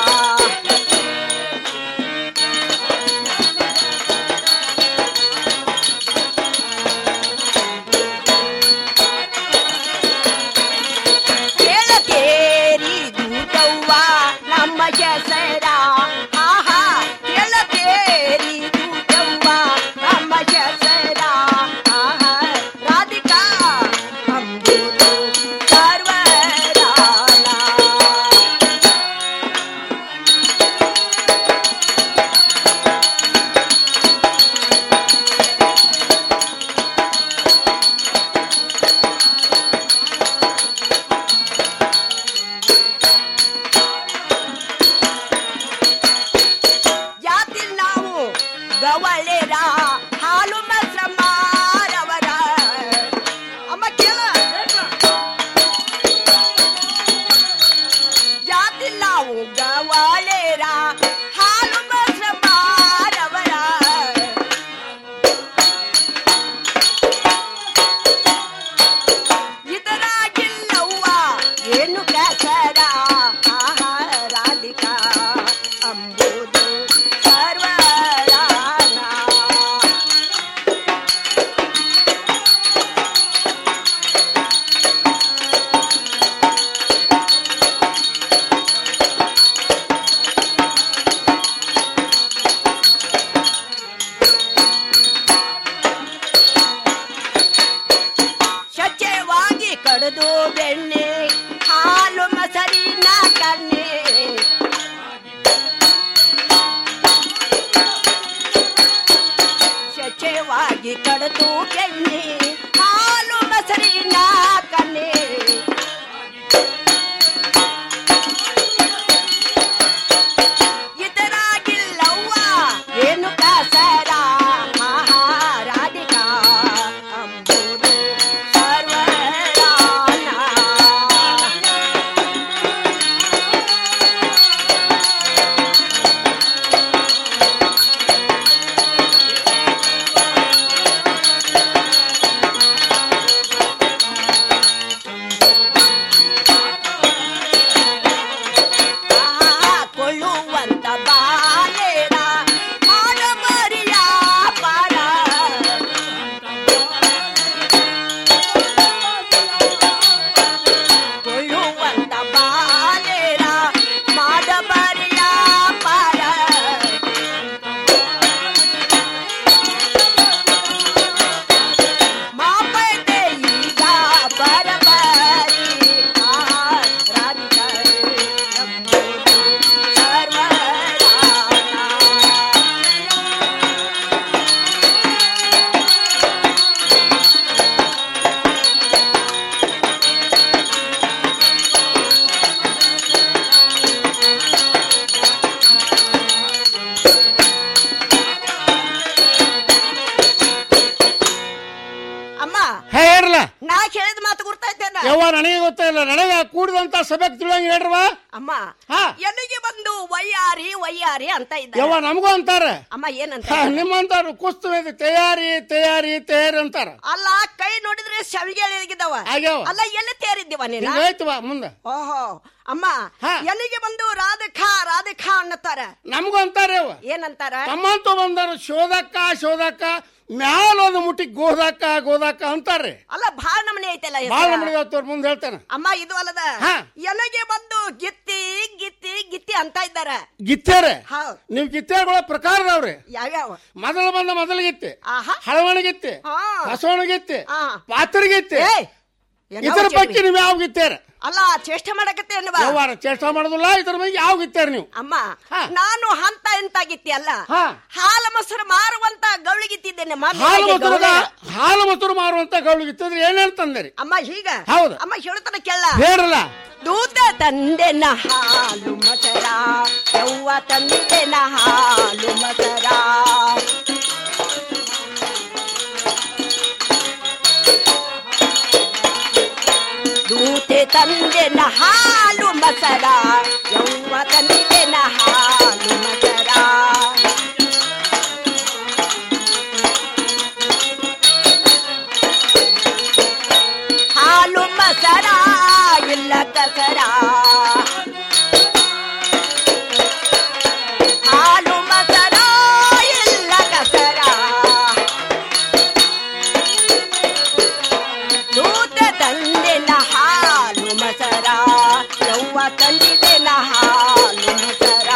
ಕೇಳತೇರಿ ದೂತವ್ವ ನಮ್ಮ ಹೆಸರ ಆಹಾ ಕೇಳತೇರಿ ದೂತವ್ವ ನಮ್ಮ ಹೆಸರ ಆಹಾ ರಾಧಿಕಾ ಅಂಬುದು ಸರ್ವರಾನ ಜಾತಿ ನಾವು ಗವಳೆರ ಹಾಲು ಮಾತ್ರ ಮಾರವರ ಅಮ್ಮ ಕೇಳ ಜಾತಿ ನಾವು ಗವಳೆರ ಹಾಲು ಮಾತ್ರ ಮಾರವರ ಇದರಾಗಿಲ್ಲವ್ವ ಏನು ಕಸರ ಆಹಾ ರಾಧಿಕಾ ಅಂಬುದು ಸರ್ವರಾನ ಯವ್ವ ನನಗೆ ಗೊತ್ತಿಲ್ಲ ನನಗೆ ಕೂಡಿದಂತ ಸಭೆಗೆ ತಿಳಿಯಂಗ ಹೇಳ್ರವ ಅಮ್ಮ ಎಲ್ಲಿಗೆ ಬಂದು ವಯ್ಯಾರಿ ವಯ್ಯಾರಿ ಅಂತ ಇದ್ದ ಯವ್ವ ನಮಗೂ ಅಂತಾರ ಅಮ್ಮ ಏನಂತ ಹಾ, ನಿಮ್ಮಂತಾರು ಕುಸ್ತು ಇದೆ ತಯಾರಿ ತಯಾರಿ ತಯಾರಿ ಅಂತಾರ ಅಲ್ಲ ಕೈ ನೋಡಿದ್ರೆ ಸವಿಗೆ ಇಳಿಗಿದವ ಆಗ್ಯಾವ. ಅಲ್ಲ ಎಲ್ಲಿ ತೇರಿದ್ದೀವ ನೀನ ಹಿಂಗಾಯ್ತವ ಮುಂದ ಓಹೋ ಅಮ್ಮ ಎಲ್ಲಿಗೆ ಬಂದು ರಾಧಕಾ ರಾಧಕಾ ಅನ್ನತ್ತಾರ ನಮಗೂ ಅಂತಾರ ಯವ್ವ ಏನಂತಾರ ತಮ್ಮಂತ ಬಂದಾರ ಶೋಧಕ್ಕ ಶೋಧಕ್ಕ ಮ್ಯಾಲ ಒಂದು ಮುಟ್ಟಿ ಗೋದಾಕ ಗೋದಾಕ ಅಂತಾರ್ರಿ ಅಲ್ಲ ಬಾಳ ನಮನೆ ಐತಲ್ಲ ಹೆಸ್ರ. ಬಾಳ ನಮಗೆ ಅವ್ರ ಮುಂದೆ ಹೇಳ್ತಾನೆ ಅಮ್ಮ ಇದು ಅಲ್ಲದ ಎಲ್ಲಿಗೆ ಬಂದು ಗಿತ್ತಿ ಗಿತ್ತಿ ಗಿತ್ತಿ ಅಂತ ಇದ್ದಾರ ಗಿತ್ತೇರೆ ಹೌದ್ ನೀವು ಗಿತ್ತೇರ್ಗಳ ಪ್ರಕಾರದವ್ರಿ ಯಾವ್ಯಾವ ಮೊದಲು ಬಂದ ಮೊದಲು ಗಿತ್ತೆ ಆಹಾ ಹಳವಣಿಗಿತ್ತೆ ಹಾ. ಬಸವಣಗಿತ್ತೆ ಆ. ಪಾತ್ರಗಿತ್ತೆ ಏನೋ ಇತರ ಚೆಲ್ವಿ. ಪೈಕಿ ನೀವು ಯಾವ ಗಿತ್ತೇರ ಅಲ್ಲ ಚೇಷ್ಟೆ ಮಾಡಕತ್ತೆ ಅನ್ನುವ ವ್ಯವಹಾರ ಚೇಷ್ಟ ಮಾಡೋದಿಲ್ಲ ಇದ್ರ ಬಗ್ಗೆ ಯಾವ ಗಿತ್ತೇರ ನೀವು ಅಮ್ಮ ನಾನು ಹಂತ ಎಂತ ಗಿತ್ತಿ ಅಲ್ಲ ಹಾಲು ಮೊಸರು ಮಾರುವಂತ ಗೌಳಿಗಿತ್ತಿದ್ದೇನೆ ಮೊದ್ಲು ಹಾಲು ಹೇಗೆ ಮೊಸರು ಗೌಳಿ? ಹಾಲು ಮೊಸರು ಮಾರುವಂತ ಗೌಳು ಗಿತ್ತಿದ್ರೆ ಏನೇನ್ ತಂದಿರಿ ಅಮ್ಮ ಹೀಗ ಹೌದು. ಅಮ್ಮ ಹೇಳ್ತಾನೆ ಕೇಳ ಹೇರಲ್ಲ ದೂತ ತಂದೆನ ಹಾಲು ಮಸರ ಯವ್ವ ತಂದೆನ ಹಾಲು ಮಸರ ದೂತೆ ತಂದೆನ ಹಾಲು ಮಸರ ಯವ್ವ ತಂದೆನ ಹಾಲು ಮಸರ ಹಾಲು ಮಸರ ಇಲ್ಲ ಕಸರ ಹಾಲು ಮಸರ ಇಲ್ಲ ಕಸರ ದೂತ ತಂದೆನ ಹಾಲು ಮಸರ ಯವ್ವ ತಂದಿದೆನ ಹಾಲು ಮಸರ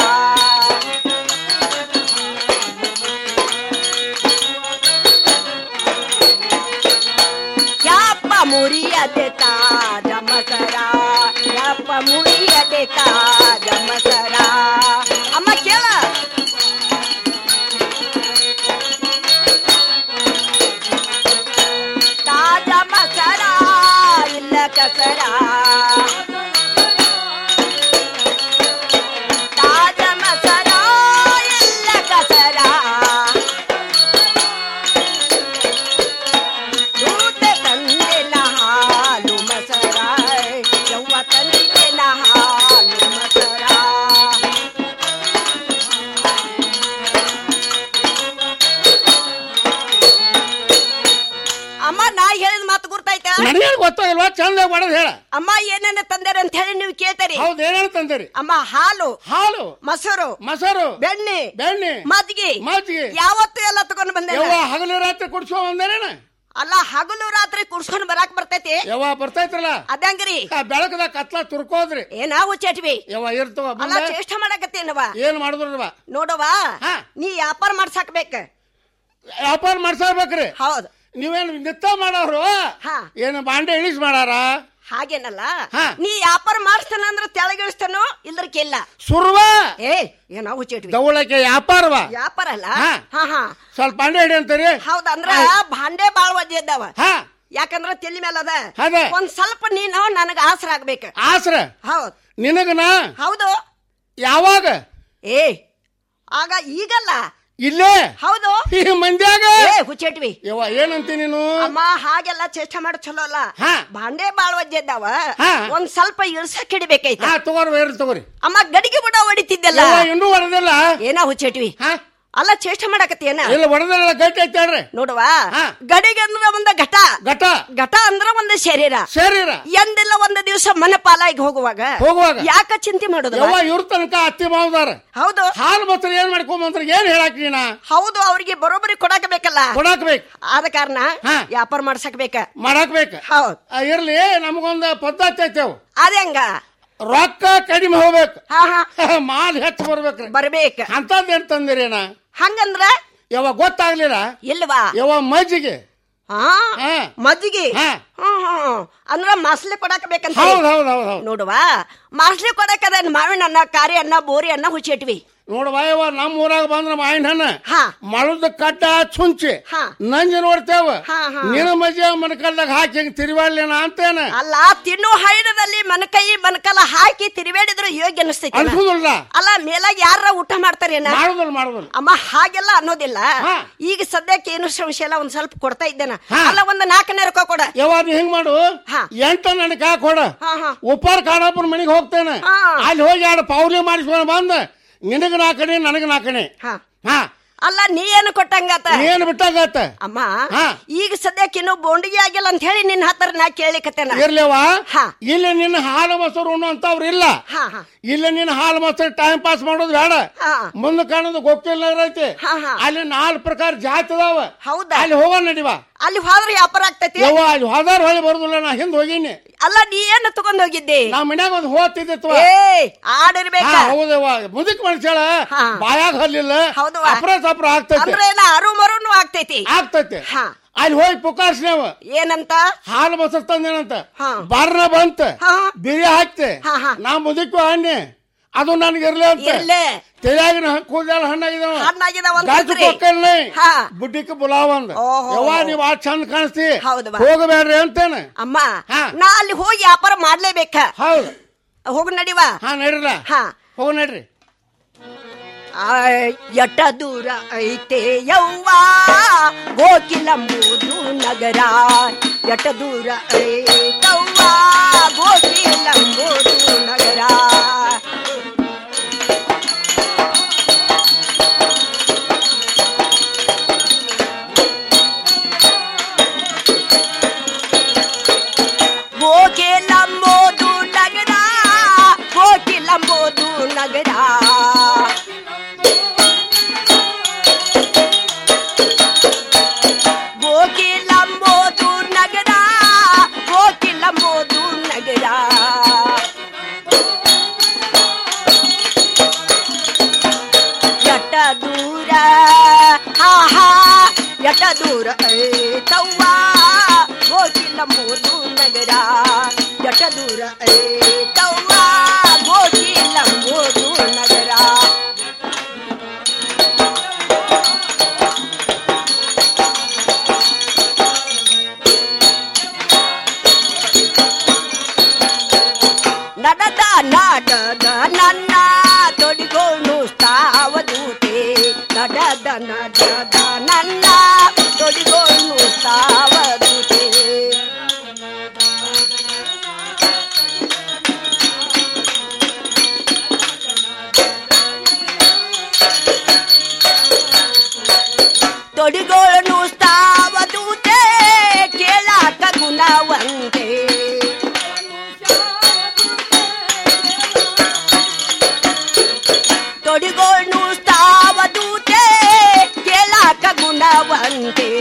ಯಾಪ ಮುರಿಯದೆ ತಾಜ ಮಸರ ಯಾಪ ಮುರಿಯದೆ ತಾಜ ಮಸರ ಅಮ್ಮ ಕೇಳ ತಾಜ ಮಸರ ಇಲ್ಲ ಕಸರ ತಾಜ ಮಸರ ಇಲ್ಲ ಕಸರ ದೂತ ತಂದೆನ ಹಾಲು ಮಸರ ಯವ್ವ ತಂದೆನ ಹಾಲು ಮಸರ ಅಮ್ಮ ನಾ ಹೇಳಿದ ಮಾತು ಗುರ್ತಾಯ್ತಾ ನನಗೇನು ಗೊತ್ತಾಗಿಲ್ವಾ ಚಂದ ಮಾಡೋದು ಹೇಳ ಅಮ್ಮ ಏನೇನ ತಂದೇರ ಅಂತ ಹೇಳಿ ನೀವು ಕೇಳ್ತೀರಿ ಹೌದು ಏನೇನು ತಂದಿರಿ ಅಮ್ಮ ಹಾಲು ಹಾಲು ಮೊಸರು ಮೊಸರು ಬೆಣ್ಣೆ ಬೆಣ್ಣೆ ಮಜ್ಜಿಗೆ ಮಜ್ಜಿಗೆ ಯಾವತ್ತು ಎಲ್ಲ ತಗೊಂಡ್ ಬಂದೆ ಯವ್ವ ಹಗಲು ರಾತ್ರಿ ಕುಡ್ಸೋ ಬಂದೇನೇನ ಅಲ್ಲ ಹಗಲು ರಾತ್ರಿ ಕುಡ್ಸ್ಕೊಂಡ್ ಬರಾಕ್ ಬರ್ತೈತಿ ಯವ್ವ ಬರ್ತೈತ್ರಲ್ಲ ಅದಂಗ್ರಿ ಆ ಬೆಳಕದ ಕತ್ಲ ತುರ್ಕೋದ್ರಿ ಏ ನಾವು ಚಟ್ವಿ ಯವ್ವ ಇರ್ತವ ಅಲ್ಲ ಚೇಷ್ಟ ಮಾಡಕತ್ತೇನವ ಏನ್ ಮಾಡಿದ್ರವ ನೋಡವ ನೀ ವ್ಯಾಪಾರ ಮಾಡ್ಸಾಕ್ಬೇಕ ವ್ಯಾಪಾರ ಮಾಡ್ಸಬೇಕ್ರಿ ಹೌದು ನೀವೇನು ನಿತ್ತ ಮಾಡೋರು ಏನು ಬಾಂಡೆ ಇಳಿಸ್ ಮಾಡಾರ ಹಾಗೇನಲ್ಲ ನೀ ವ್ಯಾಪಾರ ಮಾಡಿಸ್ತಾನ ಅಂದ್ರ ತೆಳಗಿಳಿಸ್ತಾನೋ ಇಲ್ದರ್ಕಿಲ್ಲ ಸುರ್ವ ಏ ಏನೋ ಹುಚ್ಚಿಟ್ವಿ ದವಳಕ್ಕೆ ವ್ಯಾಪಾರವ ವ್ಯಾಪಾರ ಅಲ್ಲ ಹಾ. ಹಾ ಹಾ ಸ್ವಲ್ಪ ಬಾಂಡೆ ಹಿಡಿ ಅಂತೀರಿ ಹೌದಂದ್ರ ಭಾಂಡೆ ಬಾಳ್ ವಜ್ಜೆ ಇದ್ದಾವ ಹಾ ಯಾಕಂದ್ರ ತಲಿ ಮೇಲೆ ಅದ ಅದೇ. ಒಂದ್ ಸ್ವಲ್ಪ ನೀನು ನನಗ ಆಸರ ಆಗ್ಬೇಕ ಆಸ್ರ ಹೌದ್ ನಿನಗನ ಹೌದು ಯಾವಾಗ ಏ ಆಗ ಈಗಲ್ಲ ಇಲ್ಲೇ ಹೌದು ಈ ಮಂದ್ಯಾಗ ಏ ಹುಚ್ಚೆಟ್ವಿ ಯವ್ವ ಏನಂತಿ ನೀನು ಅಮ್ಮ ಹಾಗೆಲ್ಲ ಚೇಷ್ಟ ಮಾಡ ಚಲೋ ಅಲ್ಲ ಹಾ. ಭಾಂಡೆ ಬಾಳ್ ವಜ್ಜೆ ಇದ್ದಾವ ಹಾ. ಒಂದ್ ಸ್ವಲ್ಪ ಇಳ್ಸಕ್ ಹಿಡಿಬೇಕೈತ ಹಾ ತಗೋರಿ ಬೇರೆ ತಗೋರಿ ಅಮ್ಮ ಗಡಿಗೆ ಬುಡ ಹೊಡಿತಿದ್ದಲ್ಲ ಯವ್ವ, ಇನ್ನೂ ಹೊಡೆದಿಲ್ಲ ಏನ ಹುಚ್ಚೆಟ್ವಿ ಅಲ್ಲ ಚೇಷ್ಟ ಮಾಡಕತ್ತೇನ ಇಲ್ಲ ಹೊಡೆದಿಲ್ಲ ಗಟ್ಟಿ ಐತೆ ಹೇಳ್ರಿ ನೋಡುವ ಗಡಿಗೆ ಅಂದ್ರ ಒಂದ ಘಟ ಘಟ ಘಟ ಅಂದ್ರ ಒಂದ್ ಶರೀರ ಶರೀರ ಎಂದಿಲ್ಲ ಒಂದ್ ದಿವಸ ಮನ ಪಾಲಾಗಿ ಹೋಗುವಾಗ ಹೋಗುವಾಗ ಯಾಕ ಚಿಂತೆ ಮಾಡುದು ಯವ್ವ ಇವ್ರ ತನಕ ಅತ್ತಿ ಮಾವದಾರ ಹೌದು ಹಾಲು ಮಾತ್ರ ಏನ್ ಮಾಡ್ಕೊಂಬಂದ್ರ ಏನ್ ಹೇಳಾಕ್ ನೀನ ಹೌದು ಅವ್ರಿಗೆ ಬರೋಬ್ಬರಿ ಕೊಡಾಕ ಬೇಕಲ್ಲ ಕೊಡಾಕ್ ಬೇಕು ಆದ ಕಾರಣ ವ್ಯಾಪಾರ ಮಾಡ್ಸಕ್ ಬೇಕ ಮಾಡಾಕ್ ಬೇಕ ಹೌದ್ ಆ, ಇರ್ಲಿ ನಮಗೊಂದು ಪದ್ಧತಿ ಐತೆ ಅವು ಅದೇ ಹಂಗ ರೊಕ್ಕ ಕಡಿಮೆ ಹೋಗ್ಬೇಕು ಹಾ ಹಾ ಮಾಲ್ ಹೆಚ್ಚು ಬರ್ಬೇಕ್ರಿ ಬರ್ಬೇಕ ಅಂತದ್ ಏನ್ ತಂದಿರೇನ ಹಂಗಂದ್ರ ಯಾವಾಗ ಗೊತ್ತಾಗ್ಲಿಲ್ಲ ಇಲ್ವಾ ಯಾವ ಮಜ್ಜಿಗೆ ಹಾ ಮಜ್ಜಿಗೆ ಹ್ಮ್ ಹ್ಮ್ ಅಂದ್ರ ಮಾಸ್ಲಿ ಕೊಡಾಕ ಬೇಕಂತ ಹೌದ್ ಹೌದ್ ಹೌದ್ ಹೌದ್ ನೋಡುವ ಮಾಸ್ಲಿ ಕೊಡಾಕ ಅದೇನ್ ಮಾವಿನ ಅನ್ನ ಕಾರಿ ಅನ್ನ ಬೋರಿ ಅನ್ನ ಹುಚ್ಚಿಟ್ವಿ ನೋಡವ ಯವ್ವ ನಮ್ಮ ಊರಾಗ ಬಂದ್ರ ಮಾಯಿನ ಹಣ್ಣ ಮಳದ ಕಡ್ಡ ಚುಂಚಿ ನಂಜಿ ನೋಡ್ತೇವ ನಿನ್ನ ಮಜೆ ಮನಕಲ್ದಾಗ ಹಾಕಿ ಹಿಂಗ್ ತಿರುವಾಡ್ಲೇನ ಅಂತೇನ ಅಲ್ಲ ತಿನ್ನು ಹೈಡದಲ್ಲಿ ಮನಕೈ ಮನಕಲ ಹಾಕಿ ತಿರುವೇಡಿದ್ರೆ ಯೋಗ್ಯ ಅನಿಸ್ತೈತಿ ಅನ್ಸುದಿಲ್ಲ ಅಲ್ಲ ಮೇಲಾಗ ಯಾರ ಊಟ ಮಾಡ್ತಾರೇನ ಮಾಡುದಿಲ್ಲ ಮಾಡುದಿಲ್ಲ ಅಮ್ಮ ಹಾಗೆಲ್ಲ ಅನ್ನೋದಿಲ್ಲ ಈಗ ಸದ್ಯಕ್ಕೆ ಏನು ಸಂಶಯ ಇಲ್ಲ ಒಂದ್ ಸ್ವಲ್ಪ ಕೊಡ್ತಾ ಇದ್ದೇನ ಅಲ್ಲ ಒಂದ್ ನಾಲ್ಕನೇ ರೊಕ್ಕ ಕೊಡ ಯವ್ವ ನೀ ಹಿಂಗ್ ಮಾಡು ಎಂಟ ನನಗೆ ಹಾಕ್ ಕೊಡ ಉಪ್ಪಾರ ಕಾಡಪ್ಪನ ಮನೆಗೆ ಹೋಗ್ತೇನೆ ಅಲ್ಲಿ ಹೋಗಿ ಎರಡು ಪೌಲಿ ಮಾಡಿಸ್ಕೊಂಡು ಬಂದ ನಿನಗ ನಾಲ್ಕಣೆ ನನಗ ನಾಲ್ಕಣೆ ಹಾ ಅಲ್ಲ ನೀ ಏನು ಕೊಟ್ಟಂಗಾತ ಏನ್ ಬಿಟ್ಟಾಗತ್ತ ಅಮ್ಮ ಈಗ ಸದ್ಯಕ್ಕೆ ಇನ್ನು ಬೋಂಡಿಗೆ ಆಗಿಲ್ಲ ಅಂತ ಹೇಳಿ ನಿನ್ನ ಹತ್ರ ನಾ ಕೇಳಿಕತ್ತೇನ ಇರ್ಲೇವ ಇಲ್ಲಿ ನಿನ್ನ ಹಾಲು ಮೊಸರು ಉಣ್ಣು ಅಂತವ್ರು ಇಲ್ಲ ಇಲ್ಲಿ ನಿನ್ನ ಹಾಲು ಮೊಸರು ಟೈಮ್ ಪಾಸ್ ಮಾಡೋದು ಬೇಡ ಮುಂದೆ ಕಾಣೋದು ಗೊತ್ತಿಲ್ಲ ಐತಿ ಅಲ್ಲಿ ನಾಲ್ಕು ಪ್ರಕಾರ ಜಾತಿ ಅದಾವ ಹೌದಾ ಅಲ್ಲಿ ಹೋಗೋಣ ನಡಿವಾ ಅಲ್ಲಿ ಹೋದ್ರೆ ವ್ಯಾಪಾರ ಆಗ್ತೈತಿ ಯವ್ವ ಅಲ್ಲಿ ಹೋದಾರ ಹೊಳಿ ಬರುದಿಲ್ಲ ನಾ ಹಿಂದ್ ಹೋಗಿನಿ ಅಲ್ಲ ನೀ ಏನು ತಗೊಂಡ್ ಹೋಗಿದ್ದಿ ನಾ ಮನ್ಯಾಗ ಒಂದು ಹೋಗ್ತಿದ್ದಿತ್ತು ಏ ಆಡಿರ್ಬೇಕ ಹೌದವ್ವ ಮುದುಕ್ ಮನುಷ್ಯಳ ಬಾಯಾಗ ಹಲ್ಲಿಲ್ಲ ಹೌದು ಅಪ್ರ ಸಪ್ರ ಆಗ್ತೈತಿ ಅಂದ್ರೆ ಏನ ಅರು ಮರುನು ಆಗ್ತೈತಿ ಆಗ್ತೈತಿ ಅಲ್ಲಿ ಹೋಗಿ ಪುಕಾರ್ಸ್ನೇವ ಏನಂತ ಹಾಲು ಮೊಸರು ತಂದೇನಂತ ಬಾರ್ನ ಬಂತ ಬಿರಿ ಹಾಕ್ತೆ ನಾ ಮುದುಕು ಹಣ್ಣೆ ಅದು ನನಗೆ ಇರ್ಲಿ ಅಂತ ಇರ್ಲಿ. ತೆಳಗಿನ ಕೂದಲ ಹಣ್ಣಾಗಿದಾವ ಹಣ್ಣಾಗಿದಾವ ಅಂತ ಗಾಜು ಅಂದ್ರಿ? ಕೊಕ್ಕಲ್ನೇ ಹಾ. ಬುಡ್ಡಿಕ್ಕೆ ಬುಲಾವ್ ಅಂದ ಓಹೋ. ಯವ್ವ ನೀವ್ ಆ ಚಂದ ಕಾಣಿಸ್ತಿ ಹೌದು ಬಾ. ಹೋಗಬೇಡ್ರಿ ಅಂತೇನೆ ಅಮ್ಮ ನಾ ಅಲ್ಲಿ ಹೋಗಿ ವ್ಯಾಪಾರ ಮಾಡ್ಲೇಬೇಕ ಹೌದು ಹೋಗಿ ನಡಿವಾ ಹಾ ನಡ್ರಲ್ಲ ಹಾ ಹೋಗ ನಡ್ರಿ ಆಯ್, ಎಟ್ಟ ದೂರ ಐತೆ ಯವ್ವ ಗೋಕಿಲಂಬುದು ನಗರ ಎಟ್ಟ ದೂರ ಐತವ್ವ ಗೋಕಿಲಂಬುದು ನಗರ ಗೋಕಿಲಂಬುದು ನಗರ ಗೋಕಿಲಂಬುದು ನಗರ ಗೋಕಿಲಂಬೋದು ನಗರ ಗೋಕಿಲಂಬೋದು ನಗರ ಎಟ್ಟ ದೂರ ಹಾ ಹಾ ಎಟ್ಟ ದೂರ ಐತವ್ವ ಗೋಕಿಲಂಬೋದು ನಗರ ಎಟ್ಟ ದೂರ ಐತವ್ವ ಗೋಕಿಲಂಬೋದು ನಗರ ನಡೆದ ನಾಡದ ನನ್ನ ತೊಡಿಗೋಣು ಸಾವದೂತೆ ನಡೆದ ನಡೆದ ನನ್ನ ತೊಡಿಗೋಣು ಸಾವದೂತೆ ತೊಡಿಗೋಣು ಸಾವದೂತೆ ಕೇಳಾಕ ಗುಣವಂತೆ ತೊಡಿಗೋಣು ಸಾವದೂತೆ ಕೇಳಾಕ ಗುಣವಂತೆ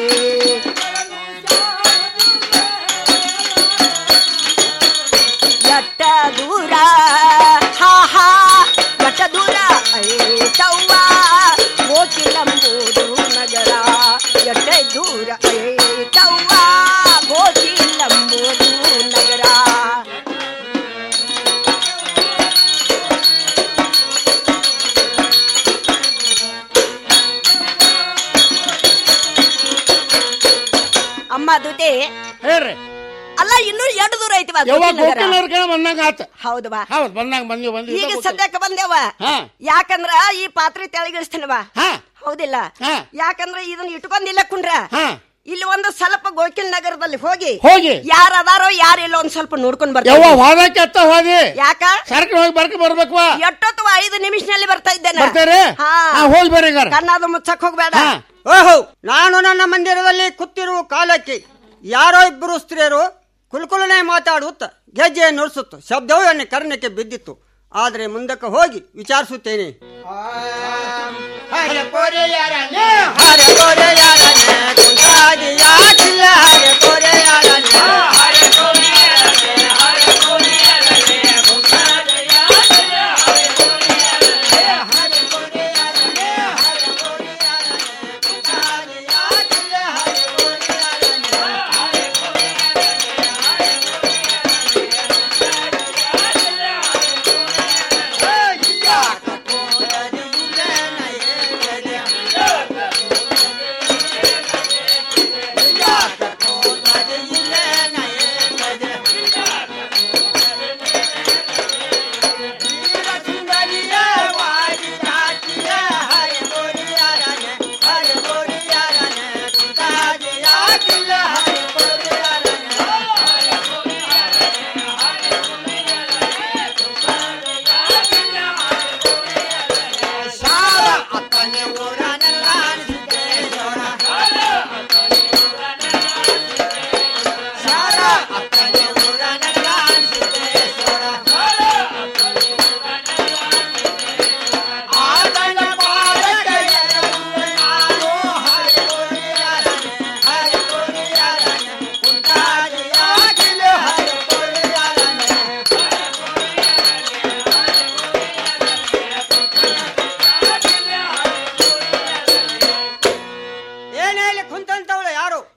ಎಟ್ಟ ದೂರ ಹಾ ಹಾ ಎಟ್ಟ ದೂರ ಐತವ್ವ ಗೋಕಿಲಂಬೂದು ನಗರ ಎಟ್ಟ ದೂರ ಐತವ್ವ ಗೋಕಿಲಂಬೂದು ನಗರ ಅಮ್ಮ ದುಡ್ಡೆ ಹೇಳ್ರಿ ಅಲ್ಲ ಇನ್ನೂ ಎರಡು ದೂರ ಐತಿ ಬಾ ಯವ್ವ ಗೋಕಿಲ್ ನಗರ. ಗೋಕಿನವ್ರ ಬಂದಂಗ ಆತ ಹೌದು ಬಾ ಹೌದ್ ಬಂದಂಗ ಬಂದಿವ್ ಬಂದಿವ್ ಈಗ ಸದ್ಯಕ್ಕೆ ಬಂದೇವ ಹಾ. ಯಾಕಂದ್ರ ಈ ಪಾತ್ರೆ ತೆಳಗಿಳಿಸ್ತೇನವ ಹೌದಿಲ್ಲ ಯಾಕಂದ್ರ ಇದನ್ನ ಇಟ್ಕೊಂಡಿಲ್ಲ ಕುಂಡ್ರ ಇಲ್ಲಿ ಒಂದು ಸ್ವಲ್ಪ ಗೋಕಿಲ್ ನಗರದಲ್ಲಿ ಹೋಗಿ ಹೋಗಿ. ಯಾರ ಅದಾರೋ ಯಾರಿಲ್ಲ ಒಂದ್ ಸ್ವಲ್ಪ ನೋಡ್ಕೊಂಡ್ ಯವ್ವ ಬರ್ತೀವಿ ಹೋದಕ್ಕೆ ಅತ್ತ ಹೋದಿ ಯಾಕ ಸರಕು ಹೋಗಿ ಬರ್ಕ ಬರ್ಬೇಕು ಎಷ್ಟೊತ್ತು ಐದು ನಿಮಿಷನಲ್ಲಿ ಬರ್ತಾ ಇದ್ದೇನೆ ಬರ್ತಾರೆ? ಹಾ. ಹಾ, ಹೋಗಿ ಬರ್ರಿ ಹಂಗಾರ. ಕಣ್ಣಾದು ಮುಚ್ಚಕ್ ಹೋಗ್ಬೇಡ ಓಹೋ ನಾನು ನನ್ನ ಮಂದಿರದಲ್ಲಿ ಕೂತಿರುವ ಕಾಲಕ್ಕೆ ಯಾರೋ ಇಬ್ಬರು ಸ್ತ್ರೀಯರು ಕುಲ್ಕುಲನೆ ಮಾತಾಡುತ್ತ ಗೆಜ್ಜೆ ನುಡಿಸುತ್ತ ಶಬ್ದವೂ ನನ್ನ ಕರ್ಣಕ್ಕೆ ಬಿದ್ದಿತ್ತು ಆದರೆ ಮುಂದಕ್ಕೆ ಹೋಗಿ ವಿಚಾರಿಸುತ್ತೇನೆ ಹರೆ ಪೊರೆ ಯಾರನೆ ಹರೆ ಪೊರೆ ಯಾರನೆ ಕುಂತಾದಿ ಯಾಕಿಲ್ಲ ಹರೆ ಪೊರೆ ಯಾರನೆ ಹರೆ ಪೊರೆ ಯಾರನೆ ಹರೆ ಪೊರೆ ಯಾರನೆ ಕುಂತಾದಿ ಯಾಕಿಲ್ಲ ಹರೆ ಪೊರೆ ಯಾರನೆ ಹರೆ ಪೊರೆ ಯಾರನೆ ಹರೆ ಪೊರೆ ಯಾರನೆ ಕುಂತಾದಿ ಯಾಕಿಲ್ಲ ಹರೆ ಪೊರೆ ಯಾರನೆ ಹರೆ ಪೊರೆ ಯಾರನೆ ಹರೆ ಪೊರೆ ಯಾರನೆ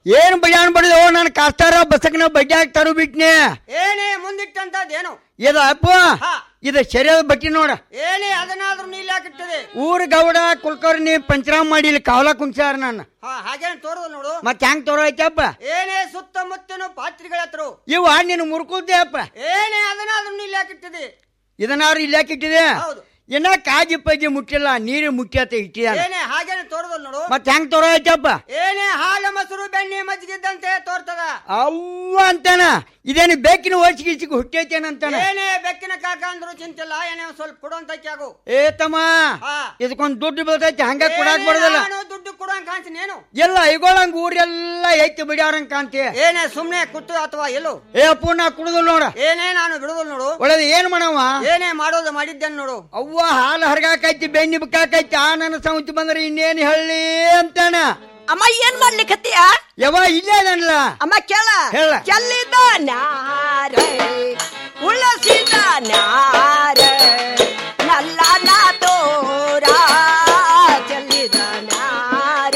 ಏನ್ ಬಜಾನ್ ಬಡದು ನಾನು ಕಾಸ್ತಾರ ಬಸಕ್ನ ಬಡ್ಯಾಗ ತರು ಬಿಟ್ನೆ ಏನೇ ಮುಂದಿಟ್ಟಂತದ್ದೇನು ಇದ ಅಪ್ಪ ಇದ ಸರಿಯಾದ ಬಟ್ಟಿ ನೋಡ ಏನೇ ಅದನ್ನಾದ್ರೂ ನೀಲ್ ಹಾಕಿಟ್ಟದೆ ಊರ ಗೌಡ ಕುಲ್ಕರ್ಣಿ ಪಂಚರಾಮ್ ಮಾಡಿ ಇಲ್ಲಿ ಕಾವಲ ಕುಂಚಾರ ನಾನು ಹಾ ಹಾಗೇನ್ ತೋರದು ನೋಡು ಮತ್ ಹೆಂಗ್ ತೋರ ಐತಪ್ಪ ಏನೇ ಸುತ್ತಮುತ್ತನು ಪಾತ್ರಿಗಳ ಹತ್ರ ಇವ ನೀನು ಮುರ್ಕುದ್ದೆ ಅಪ್ಪ ಏನೇ ಅದನ್ನಾದ್ರೂ ನೀಲ್ ಹಾಕಿಟ್ಟದೆ ಇದನ್ನಾರು ಇಲ್ಲಿ ಹಾಕಿಟ್ಟಿದೆ ಹೌದು. ಇನ್ನ ಕಾಜಿ ಪಜ್ಜಿ ಮುಟ್ಟಿಲ್ಲ ನೀರು ಮುಖ್ಯತೆ ಇಟ್ಟಿದ ಏನೇ ಹಾಗೇನೆ ತೋರದು ನೋಡು ಮತ್ ಹೆಂಗ್ ತೋರ ಐತಪ್ಪ ಏನೇ ಹಾಲು ಮೊಸರು ಬೆಣ್ಣೆ ಮಜ್ಜಿಗಿದ್ದಂತೆ ತೋರ್ತದ ಅವ್ವ ಅಂತಾನ ಇದೇನು ಬೇಕಿನ ಓಚಿಗೆ ಈಚಿಗೆ ಹುಟ್ಟೈತೇನಂತಾನ ಏನೇ ಬೆಕ್ಕಿನ ಕಾಕ ಅಂದ್ರು ಚಿಂತಿಲ್ಲ ಏನೇ ಒಂದ್ ಸ್ವಲ್ಪ ಕೊಡುವಂತ ಕ್ಯಾಗು ಏ ತಮ್ಮ ಇದಕ್ಕೊಂದ್ ದುಡ್ಡು ಬೀಳ್ತೈತಿ ಹಂಗ ಕೊಡಾಕ್ ಬರೋದಲ್ಲ ನಾನು ದುಡ್ಡು ಕೊಡುವಂಗ ಕಾಣ್ತೀನೇನು ಎಲ್ಲ ಐಗೋಳಂಗ್ ಊರೆಲ್ಲ ಐತಿ ಬಿಡ್ಯಾರಂಗ್ ಕಾಂತಿ ಏನೇ ಸುಮ್ನೆ ಕೂತು ಅಥವಾ ಎಲ್ಲೋ ಏ ಅಪ್ಪು ನಾ ಕುಡುದಿಲ್ಲ ನೋಡ ಏನೇ ನಾನು ಬಿಡುದಿಲ್ಲ ನೋಡು ಒಳ್ಳೇದು ಏನ್ ಮಾಡವ ಏನೇ ಮಾಡೋದು ಮಾಡಿದ್ದೇನೆ ನೋಡು ಅವ್ವ ಹಾಲು ಹರ್ಗಾಕೈತಿ ಬೆಣ್ಣಿ ಬಿಕ್ಕಾಕೈತಿ ಆ ನನ್ನ ಸಂತಿ ಬಂದ್ರೆ ಇನ್ನೇನ್ ಹೇಳಿ ಅಂತಾನ ಅಮ್ಮ ಏನ್ ಮಾಡ್ಲಿಕ್ಕತ್ತೀಯ ಯವ ಇಲ್ಲೇ ಅದನ್ಲ ಅಮ್ಮ ಕೇಳ ಹೇಳ. ಚೆಲ್ಲಿದ ನಾರ ಉಳಸಿದ ನಾರ ನಲ್ಲ ನಾ ತೋರ ಚೆಲ್ಲಿದ ನಾರ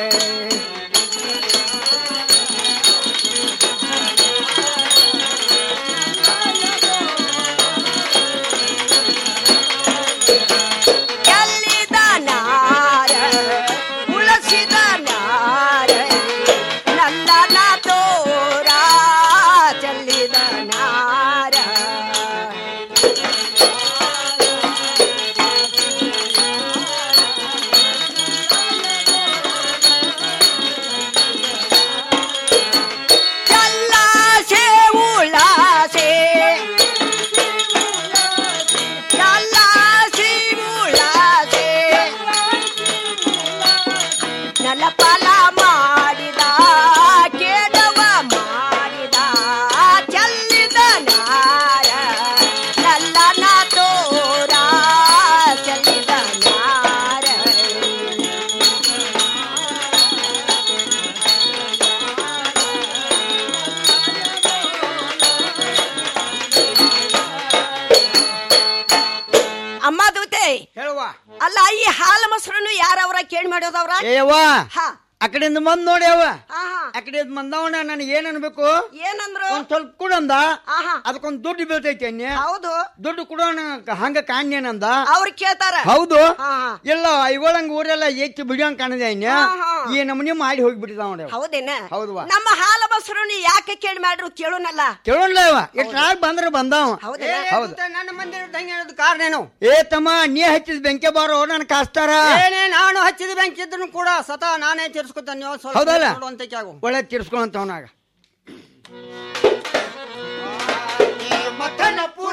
ಚೆಲ್ಲಿದ ನಾರ ಉಳಸಿದ ನಾರ ನಲ್ಲ ನಾ ತೋರ ಚೆಲ್ಲಿದ ನಾರ ಚಲ್ಲಾಸೆ ಉಳಾಸೆ ಚಲ್ಲಾಸಿ ಉಳಾಸೆ ನಲಪಲ ಮಾಡಿದ ಕೇದವ ಮಾಡಿದ ಚೆಲ್ಲಿದ ನಾರ ನಲ್ಲನ ತೋರ ಚೆಲ್ಲಿದ ನಾರ ಅಮ್ಮ ದೂತೆ ಹೇಳುವ ಅಲ್ಲ ಈ ಹಾಲು ಮೊಸರನ್ನು ಯಾರವ್ರ ಕೇಳಿ ಮಾಡೋದವ್ರ ಏಯವ್ವ ಹಾ ಆ ಕಡೆಯಿಂದ ಬಂದ್ ನೋಡಿ ಅವ ಆಹಾ. ಆ ಕಡೆ ಬಂದವನ ನನಗೆ ಏನ್ ಅನ್ಬೇಕು ಏನಂದ್ರು ಒಂದ್ ಸ್ವಲ್ಪ ಕೊಡಂದ ಆಹಾ. ಅದಕ್ಕೊಂದ್ ದುಡ್ಡು ಬೀಳ್ತೈತಿ ಅನ್ಯ ಹೌದು ದುಡ್ಡು ಕೊಡೋಣ ಹಂಗ ಕಾಣ್ಯನಂದ ಅವ್ರು ಕೇಳ್ತಾರ ಹೌದು ಹಾ, ಹಾ. ಇಲ್ಲ ಐಗೋಳಂಗ್ ಊರೆಲ್ಲ ಹೆಚ್ಚು ಬಿಡಿಯಂಗ್ ಕಾಣದೆ ಅನ್ಯ ಆಹಾ. ಈ ನಮೂನಿ ಮಾಡಿ ಹೋಗ್ಬಿಟ್ಟಿದ ನೋಡಿ ಹೌದೇನ ಹೌದವ್ವ. ನಮ್ಮ ಹಾಲು ಮೊಸರನ್ನು ಯಾಕೆ ಕೇಳಿ ಮಾಡ್ರು ಕೇಳೋನಲ್ಲ ಕೇಳೋಣ ಇವ ಇಷ್ಟ್ರಾಗ ಬಂದ್ರೆ ಬಂದವ ಹೌದೇನ ಹೌದು ನನ್ನ ಮಂದಿರ ದಂಗೆ ಹೇಳೋದು ಕಾರಣ ಏನು ಏ ತಮ್ಮ ನೀ ಹಚ್ಚಿದ ಬೆಂಕಿ ಬಾರೋ ನನ್ ಕಾಸ್ತಾರ ಏನೇ ನಾನು ಹಚ್ಚಿದ ಬ್ಯಾಂಕ್ ಇದ್ರು ಕೂಡ ಸ್ವತಃ ನಾನೇ ತೀರ್ಸ್ಕೊತಾನೆ ನೀವು ಸ್ವಲ್ಪ ಹೌದಲ್ಲ ನೋಡುವಂತ ಕ್ಯಾಗು ಒಳ್ಳೆ ತೀರ್ಸ್ಕೊಂತವನಾಗ ಮಥನಪುರ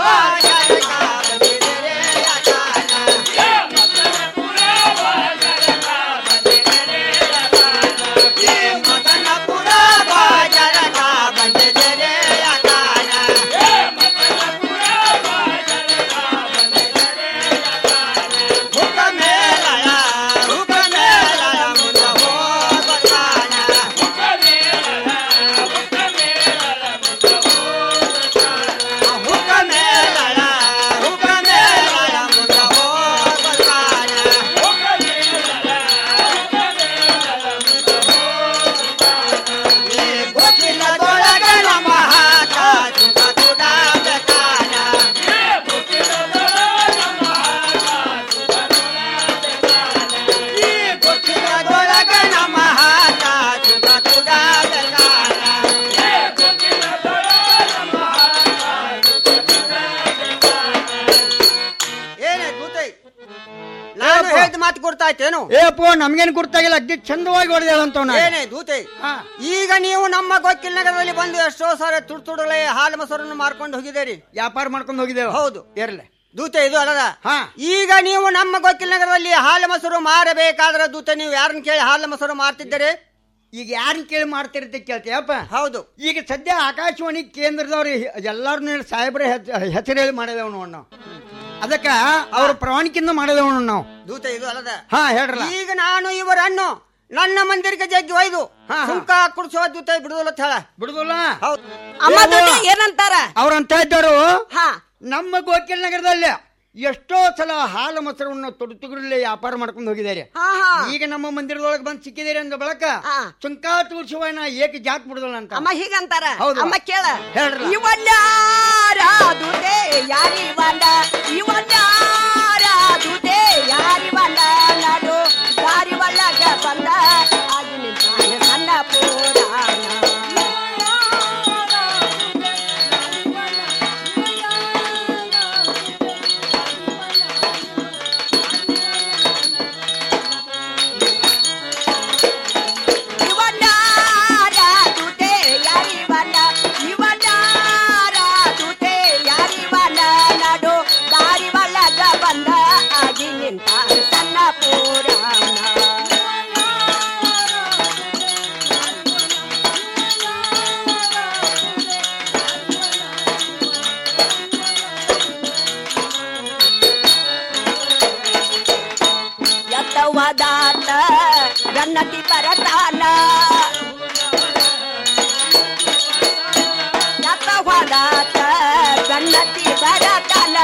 ಏನೇ ಕೂತೈ ನಾನು ಹೇಳಿದ ಮಾತು ಗುರ್ತಾಯ್ತೇನು ಏ ಅಪ್ಪೋ ನಮ್ಗೇನ್ ಗುರ್ತಾಗಿಲ್ಲ ಅಗ್ದಿ ಚಂದವಾಗಿ ಹೊಡೆದೇಳಂತವನ ಏನೇ ದೂತೆ ಈಗ ನೀವು ನಮ್ಮ ಗೊಕ್ಕಿಲ್ ನಗರದಲ್ಲಿ ಬಂದು ಎಷ್ಟೋ ಸಾರಿ ತುಡ್ ತುಡುಳೆ ಹಾಲು ಮೊಸರನ್ನು ಮಾರ್ಕೊಂಡು ಹೋಗಿದ್ದೀರಿ ವ್ಯಾಪಾರ ಮಾಡ್ಕೊಂಡು ಹೋಗಿದ್ದೇವೆ ಹೌದು ಇರ್ಲಿ ದೂತೆ ಇದು ಅಲ್ಲದ ಹಾ. ಈಗ ನೀವು ನಮ್ಮ ಗೊಕ್ಕಿಲ್ ನಗರದಲ್ಲಿ ಹಾಲು ಮೊಸರು ಮಾರಬೇಕಾದ್ರೆ ದೂತೆ ನೀವು ಯಾರನ್ನ ಕೇಳಿ ಹಾಲು ಮೊಸರು ಮಾರ್ತಿದ್ದೀರಿ ಈಗ ಯಾರನ್ನ ಕೇಳಿ ಮಾಡ್ತಿರುತ್ತೆ ಕೇಳ್ತೀಯಪ್ಪ ಹೌದು ಈಗ ಸದ್ಯ ಆಕಾಶವಾಣಿ ಕೇಂದ್ರದವ್ರು ಎಲ್ಲಾರನ್ನ ಸಾಹೇಬ್ರ ಹೆಸರು ಹೇಳಿ ಮಾಡಿದೇವ್ ನೋಡ್ ನಾವು ಅದಕ್ಕ ಅವ್ರ ಪ್ರಾಣಿಕಿಂದ ಮಾಡಿದೇವ್ ನೋಡ್ ನಾವು ದೂತೆ ಇದು ಅಲ್ಲದ ಹಾ ಹೇಳ್ರಲ್ಲ ಈಗ ನಾನು ಇವರನ್ನು ನನ್ನ ಮಂದಿರಕ್ಕೆ ಜಗ್ಗಿ ಒಯ್ದು ಸುಂಕ ಕುಡಿಸೋ ದೂತೆ ಬಿಡುದಿಲ್ಲ ಅಂತ ಹೇಳ ಬಿಡುದಿಲ್ಲ ಹೌದು ಅಮ್ಮ ದೊಡ್ಡ ಏನಂತಾರ ಅವ್ರಂತ ಇದ್ದವರು ಹಾ ನಮ್ಮ ಗೋಕಿಲ್ ನಗರದಲ್ಲಿ ಎಷ್ಟೋ ಸಲ ಹಾಲು ಮೊಸರನ್ನು ತೊಡುತುಗುರಲ್ಲೇ ವ್ಯಾಪಾರ ಮಾಡ್ಕೊಂಡು ಹೋಗಿದ್ದಾರೆ ಈಗ ನಮ್ಮ ಮಂದಿರದೊಳಗೆ ಬಂದು ಸಿಕ್ಕಿದ್ದಾರೆ ಅಂದ ಬಳಕ ಚುಂಕಾ ತೂರ್ಸುವನ ಏಕ ಜಾತ್ ಬಿಡುದಲ್ಲ ಅಂತ ಅಮ್ಮ ಹೀಗಂತಾರ ಹೌದು. ಅಮ್ಮ ಕೇಳ ಹೇಳ್ರಲ್ಲ. ಇವನ್ಯಾರಾದುದೆ ಯಾರಿವನ ಇವನ್ಯಾರಾದುದೆ ಯಾರಿವನ ನಡು ದಾರಿ ಒಳಗ ಬಂದ ಆಗಿ ನಿಂತಾನೆ ಸಣ್ಣ ಪುರಾಣ ಇವನ್ಯಾರಾದುದೆ ಯಾರಿವನ ಇವನ್ಯಾರಾದುದೆ ಯಾರಿವನ ನಡು ದಾರಿ ಒಳಗ ಬಂದ ಆಗಿ ನಿಂತ ಸಣ್ಣ ಪುರಾಣ ಎತ್ತವದಾತ ಗನ್ನತಿ ಬರತಾನ ಎತ್ತವದಾತ ಗನ್ನತಿ ಬರತಾನ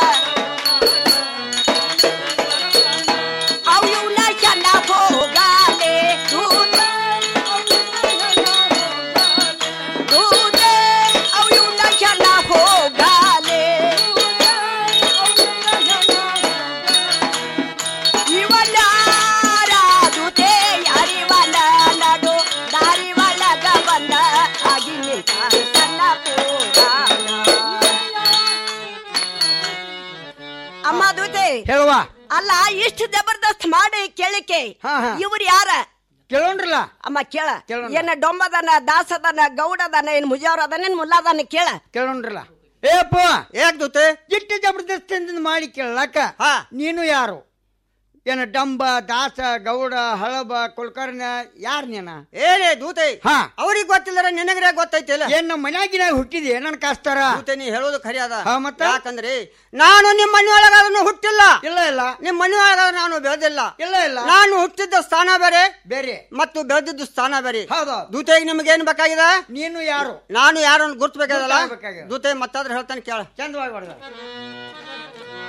ಅವ್ಯುನ ಚೆನ್ನ ಹೋಗಾಲೆ ದೂತ ದೂತ ಅವ್ಯುನ ಚೆನ್ನ ಹೋಗಾಲೆ ಇವನಾರಾದುತೆ ಯಾರಿವನ ನಡು ದಾರಿ ಒಳಗ ಬಂದ ಆಗಿ ನಿಂತ ಸಣ್ಣ ಪುರಾಣ ಅಮ್ಮ ದೂತೆ ಹೇಳುವ ಅಲ್ಲ ಇಷ್ಟು ಜಬರ್ದಸ್ತ್ ಮಾಡಿ ಕೇಳಿಕೆ ಹಾ, ಹಾ. ಇವ್ರು ಯಾರ ಕೇಳೋಣ್ರಲ್ಲ ಅಮ್ಮ ಕೇಳ ಕೇಳೋಣ. ಏನ ಡೊಂಬದನ ದಾಸದನ ಗೌಡದನ ಏನ್ ಮುಜಾವರ ಅದನ ಏನ್ ಮುಲ್ಲಾದನ ಕೇಳ ಕೇಳೋಣ್ರಲ್ಲ ಏಪ್ಪ ಯಾಕೆ ದೂತೆ ಇಟ್ಟು ಜಬರ್ದಸ್ತಿಂದ ಮಾಡಿ ಕೇಳಕ್ಕ ನೀನು ಯಾರು ಏನ ಡಂಬ ದಾಸ ಗೌಡ ಹಳಬ ಕುಲ್ಕರ್ಣ ಯಾರ್ ನೀನ ಏನೇ ದೂತೆ ಹಾ ಅವ್ರಿಗೆ ಗೊತ್ತಿಲ್ಲರ ನಿನಗ್ರೆ ಗೊತ್ತೈತಿಲ್ಲ ಏನ್ ನಮ್ಮ ಮನ್ಯಾಗಿನ ಹುಟ್ಟಿದೆ ನನ್ ಕಾಸ್ತಾರ ದೂತೆ ನೀ ಹೇಳೋದು ಖರಿ ಅದ ಹಾ, ಮತ್ತ? ಯಾಕಂದ್ರೆ ನಾನು ನಿಮ್ಮ ಮನೆಯೊಳಗಾದ್ರೂ ಹುಟ್ಟಿಲ್ಲ ಇಲ್ಲ ಇಲ್ಲ ನಿಮ್ಮ ಮನೆಯೊಳಗಾದ್ರೂ ನಾನು ಬೆಳೆದಿಲ್ಲ ಇಲ್ಲ ಇಲ್ಲ ನಾನು ಹುಟ್ಟಿದ್ದ ಸ್ಥಾನ ಬೇರೆ ಬೇರೆ ಮತ್ತು ಬೆಳೆದಿದ್ದು ಸ್ಥಾನ ಬೇರೆ ಹೌದು ದೂತೆಗೆ ನಿಮ್ಗೆ ಏನ್ ಬೇಕಾಗಿದೆ ನೀನು ಯಾರು ನಾನು ಯಾರು ಗುರ್ತ್ಬೇಕಾಗಲ್ಲ ಗುರ್ತಾಗ್ಬೇಕಾಗಿದೆ. ದೂತೆ ಮತ್ತಾದ್ರೆ ಹೇಳ್ತಾನೆ ಕೇಳ ಚಂದವಾಗಿ ಹೊಡೆದ